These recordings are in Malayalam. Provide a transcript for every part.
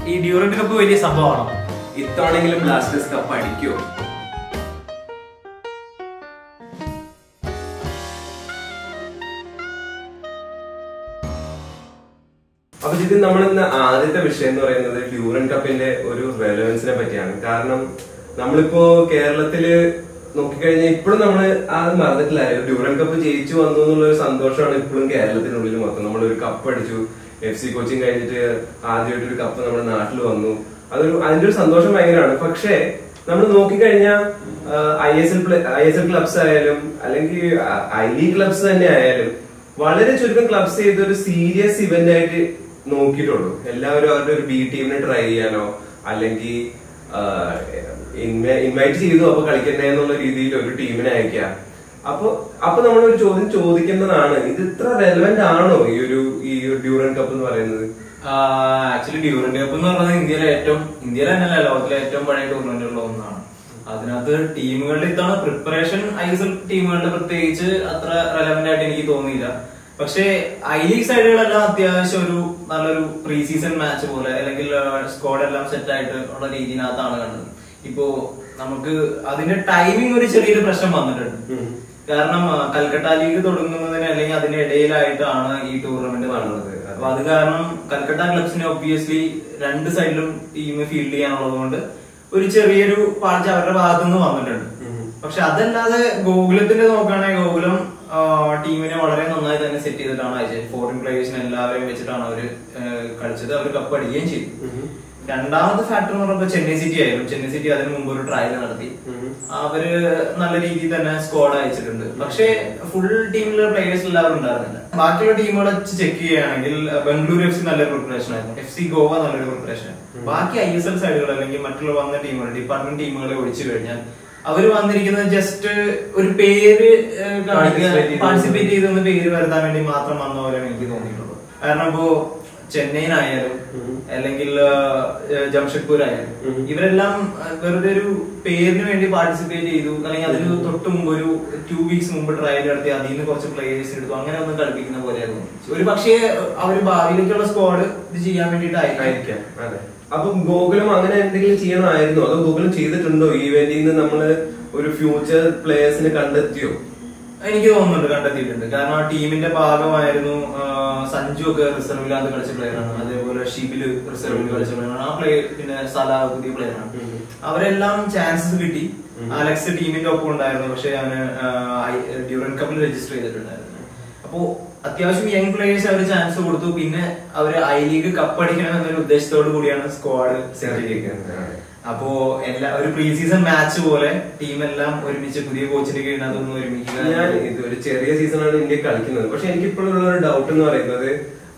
ഈ ഡ്യൂറന്റ് കപ്പ് വലിയ സംഭവമാണോ ഇത്തവണെങ്കിലും ബ്ലാസ്റ്റേഴ്സ് കപ്പ് അടിക്കുമോ അപ്പൊ ഇത് നമ്മൾ ഇന്ന് ആദ്യത്തെ വിഷയം എന്ന് പറയുന്നത് ഡ്യൂറൻ കപ്പിന്റെ ഒരു റെലവൻസിനെ പറ്റിയാണ് കാരണം നമ്മളിപ്പോ കേരളത്തില് നോക്കിക്കഴിഞ്ഞാൽ ഇപ്പോഴും നമ്മൾ അത് മറന്നിട്ടില്ല ഡ്യൂറൻ കപ്പ് ജയിച്ചു വന്നു എന്നുള്ള ഒരു സന്തോഷമാണ് ഇപ്പോഴും കേരളത്തിനുള്ളിൽ മൊത്തം നമ്മൾ ഒരു കപ്പ് അടിച്ചു എഫ് സി കോച്ചിങ് കഴിഞ്ഞിട്ട് ആദ്യമായിട്ട് ഒരു കപ്പ് നമ്മുടെ നാട്ടിൽ വന്നു അതൊരു അതിന്റെ ഒരു സന്തോഷം ഭയങ്കരമാണ് പക്ഷേ നമ്മൾ നോക്കിക്കഴിഞ്ഞാൽ I S L I S L clubs ആയാലും അല്ലെങ്കിൽ ഐ ലീഗ് ക്ലബ്സ് തന്നെ ആയാലും വളരെ ചുരുക്കം ക്ലബ്സ് ചെയ്ത് ഒരു സീരിയസ് ഇവന്റ് ആയിട്ട് നോക്കിയിട്ടുള്ളൂ എല്ലാവരും അവരുടെ ഒരു ബി ടീമിനെ ട്രൈ ചെയ്യാനോ അല്ലെങ്കിൽ ഇൻവൈറ്റ് ചെയ്തു അപ്പൊ കളിക്കണ്ടേ എന്നുള്ള രീതിയിൽ ഒരു ടീമിനെ അയക്കുക അപ്പൊ അപ്പൊ നമ്മൾ ഒരു ചോദ്യം ചോദിക്കേണ്ടതാണ് ഇത് ഇത്ര റെലവെന്റ് ആണോ ഈ ഒരു ഈ ഡ്യൂറൻ കപ്പ് എന്ന് പറയുന്നത് ആക്ച്വലി ഡ്യൂറന്റ് കപ്പ് എന്ന് പറയുന്നത് ഇന്ത്യയിലെ ഏറ്റവും ഇന്ത്യയിലെ തന്നെയല്ല ലോകത്തിലെ ഏറ്റവും പഴയ ടൂർണമെന്റുകളിൽ ഒന്നാണ് അതിനകത്ത് ടീമുകളുടെ ഇത്തവണ പ്രിപ്പറേഷൻ ഐ എസ് എൽ ടീമുകളുടെ പ്രത്യേകിച്ച് അത്ര റെലവെന്റ് ആയിട്ട് എനിക്ക് തോന്നിയില്ല പക്ഷേ ഐ ലീഗ് സൈഡുകളെല്ലാം അത്യാവശ്യം ഒരു നല്ലൊരു പ്രീ സീസൺ മാച്ച് പോലെ അല്ലെങ്കിൽ സ്ക്വാഡ് എല്ലാം സെറ്റ് ആയിട്ട് ഉള്ള രീതിയിനകത്താണ് കണ്ടത് ഇപ്പോ നമുക്ക് അതിന്റെ ടൈമിംഗ് ഒരു ചെറിയൊരു പ്രശ്നം വന്നിട്ടുണ്ട് കാരണം ആ, കൽക്കട്ട ലീഗ് തുടങ്ങുന്നതിന് അല്ലെങ്കിൽ അതിന്റെ ഇടയിലായിട്ടാണ് ഈ ടൂർണമെന്റ് നടന്നത് അപ്പൊ അത് കാരണം കൽക്കട്ട ക്ലബ്സിന് ഒബ്വിയസ്ലി രണ്ട് സൈഡിലും ടീം ഫീൽഡ് ചെയ്യാനുള്ളത് കൊണ്ട് ഒരു ചെറിയൊരു പാഴ്ച അവരുടെ ഭാഗത്തു നിന്ന് വന്നിട്ടുണ്ട് പക്ഷെ അതല്ലാതെ ഗോകുലത്തിന്റെ നോക്കുകയാണെങ്കിൽ ഗോകുലം ആ, ടീമിനെ വളരെ നന്നായി തന്നെ സെറ്റ് ചെയ്തിട്ടാണ് അയച്ചത് ഫോറിൻ പ്ലേയേഴ്സിനെ എല്ലാവരെയും വെച്ചിട്ടാണ് അവര് ആ, കളിച്ചത് അവർ കപ്പ് അടിക്കുകയും ചെയ്തു രണ്ടാമത്തെ ഫാക്ടർ എന്ന് പറയുമ്പോൾ ചെന്നൈ സിറ്റി ആയിരുന്നു ചെന്നൈ സിറ്റി അതിന് മുമ്പ് ഒരു ട്രയൽ നടത്തി അവര് നല്ല രീതിയിൽ തന്നെ സ്ക്വാഡ് അയച്ചിട്ടുണ്ട് പക്ഷേ ഫുൾ ടീമിലെ പ്ലേയേഴ്സ് എല്ലാവരും ഉണ്ടായിരുന്നില്ല ബാക്കിയുള്ള ടീമുകളെ വെച്ച് ചെക്ക് ചെയ്യുകയാണെങ്കിൽ ബംഗളൂരു എഫ് സി നല്ലൊരു പ്രിപ്പറേഷൻ ആയിരുന്നു എഫ് സി ഗോവ നല്ലൊരു പ്രിപ്പറേഷൻ ആയിരുന്നു ബാക്കി ഐ എസ് എൽ സൈഡുകൾ അല്ലെങ്കിൽ മറ്റുള്ള വന്ന ടീമുകൾ ഡിപ്പാർട്ട്മെന്റ് ടീമുകളെ ഒഴിച്ചു കഴിഞ്ഞാൽ അവര് വന്നിരിക്കുന്നത് ജസ്റ്റ് ഒരു പേര് Participate ചെയ്ത് പാർട്ടിസിപ്പേറ്റ് ചെയ്തെന്ന് പേര് വരുത്താൻ വേണ്ടി മാത്രം വന്ന പോലെയാണ് എനിക്ക് തോന്നിയിട്ടുള്ളത് കാരണം ഇപ്പോ ചെന്നൈയിനായാലും അല്ലെങ്കിൽ ആ, ജംഷഡ്പൂർ ആയാലും ഇവരെല്ലാം ആ, വെറുതെ ഒരു പേരിന് വേണ്ടി പാർട്ടിസിപ്പേറ്റ് ചെയ്തു അല്ലെങ്കിൽ അതിന് തൊട്ട് മുമ്പ് ഒരു ടു വീക്സ് മുമ്പ് ട്രയൽ നടത്തി അതിൽ നിന്ന് കുറച്ച് പ്ലേയേഴ്സ് എടുത്തു അങ്ങനെ ഒന്നും കളിപ്പിക്കുന്ന പോലെയായിരുന്നു ഒരു പക്ഷേ അവർ ഭാവിയിലേക്കുള്ള സ്ക്വാഡ് ഇത് ചെയ്യാൻ വേണ്ടിയിട്ടായിരിക്കും ആയിരിക്കാം അതെ അപ്പൊ ഗൂഗിളും അങ്ങനെ എന്തെങ്കിലും ചെയ്യണമായിരുന്നോ അതോ ഗൂഗിളും ചെയ്തിട്ടുണ്ടോ ഈ ഇവന്റിൽ നിന്ന് നമ്മള് ഒരു ഫ്യൂച്ചർ പ്ലേയേഴ്സിനെ കണ്ടെത്തിയോ എനിക്ക് തോന്നുന്നുണ്ട് കണ്ടെത്തിയിട്ടുണ്ട് കാരണം ആ ടീമിന്റെ ഭാഗമായിരുന്നു ആ, സഞ്ജു ഒക്കെ റിസർവിലാന്ന് കളിച്ച പ്ലെയറാണ് അതേപോലെ ഷിബില് റിസർവിൽ കളിച്ച പ്ലെയറാണ് ആ പ്ലെയർ പിന്നെ സലാ പുതിയ പ്ലെയറാണ് അവരെല്ലാം ചാൻസസ് കിട്ടി അലക്സ് ടീമിന്റെ ഒപ്പം ഉണ്ടായിരുന്നു പക്ഷെ അവന് ഡ്യൂറൻ കപ്പിൽ രജിസ്റ്റർ ചെയ്തിട്ടുണ്ടായിരുന്നു അപ്പോ അത്യാവശ്യം യങ് പ്ലേയേഴ്സ് അവർ ചാൻസ് കൊടുത്തു പിന്നെ അവര് ഐ ലീഗ് കപ്പ് അടിക്കണം എന്നൊരു ഉദ്ദേശത്തോടു കൂടിയാണ് സ്ക്വാഡ് സെറ്റ് ചെയ്തിരിക്കുന്നത് അപ്പോ എല്ലാ ഒരു പ്രീ സീസൺ മാച്ച് പോലെ ടീം എല്ലാം ഒരുമിച്ച് പുതിയ കോച്ചിന്റെ കീഴിൽ അതൊന്ന് ഒരുമിക്കുക ഞാൻ ഇത് ഒരു ചെറിയ സീസണാണ് ഇന്ത്യ കളിക്കുന്നത് പക്ഷെ എനിക്ക് ഇപ്പോഴുള്ള ഒരു ഡൗട്ട് എന്ന് പറയുന്നത്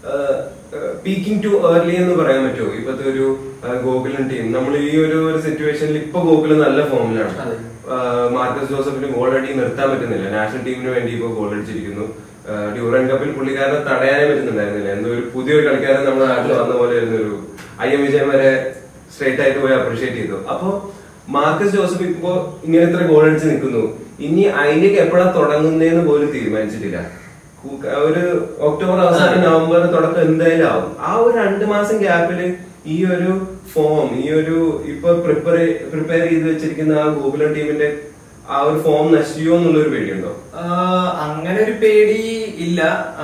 പീക്കിംഗ് ടു ഏർലി എന്ന് പറയാൻ പറ്റുമോ ഇപ്പത്തെ ഒരു ഗോകുലൻ ടീം നമ്മൾ ഈ ഒരു ഒരു സിറ്റുവേഷനിൽ ഇപ്പൊ ഗോകുലം നല്ല ഫോമിലാണ് അതെ. മാർക്കസ് ജോസഫിന് ഗോൾ അടി നിർത്താൻ പറ്റുന്നില്ല നാഷണൽ ടീമിന് വേണ്ടി ഇപ്പൊ ഗോൾ അടിച്ചിരിക്കുന്നു ആ, ഡ്യൂറൻ കപ്പിൽ പുള്ളിക്കാരനെ തടയാനേ പറ്റുന്നുണ്ടായിരുന്നില്ല എന്തോ ഒരു പുതിയൊരു കളിക്കാരൻ നമ്മുടെ നാട്ടിൽ വന്ന പോലെ ആയിരുന്നു ഒരു ഐ എം വിജയൻ വരെ സ്ട്രേറ്റ് ആയിട്ട് പോയി അപ്രീഷിയേറ്റ് ചെയ്തു അപ്പൊ മാർക്കസ് ജോസഫ് ഇപ്പോ ഇങ്ങനെ ഇത്ര ഗോൾ അടിച്ച് നിൽക്കുന്നു ഇനി അതിലേക്ക് എപ്പോഴാ തുടങ്ങുന്നതെന്ന് പോലും തീരുമാനിച്ചിട്ടില്ല കു- ഒരു ഒക്ടോബർ അവസാനം നവംബർ തുടക്കം എന്തായാലും ആവും ആ ഒരു രണ്ട് മാസം ഗ്യാപ്പില് ഈ ഒരു ഫോം ഈ ഒരു ഇപ്പൊ പ്രിപ്പയർ പ്രിപ്പയർ ചെയ്ത് വെച്ചിരിക്കുന്ന ആ ഗോകുലം ടീമിന്റെ ആ ഒരു ഫോം നശിയോ എന്നുള്ള ഒരു പേടിയുണ്ടോ ആഹ് അങ്ങനെ ഒരു പേടി ഇല്ല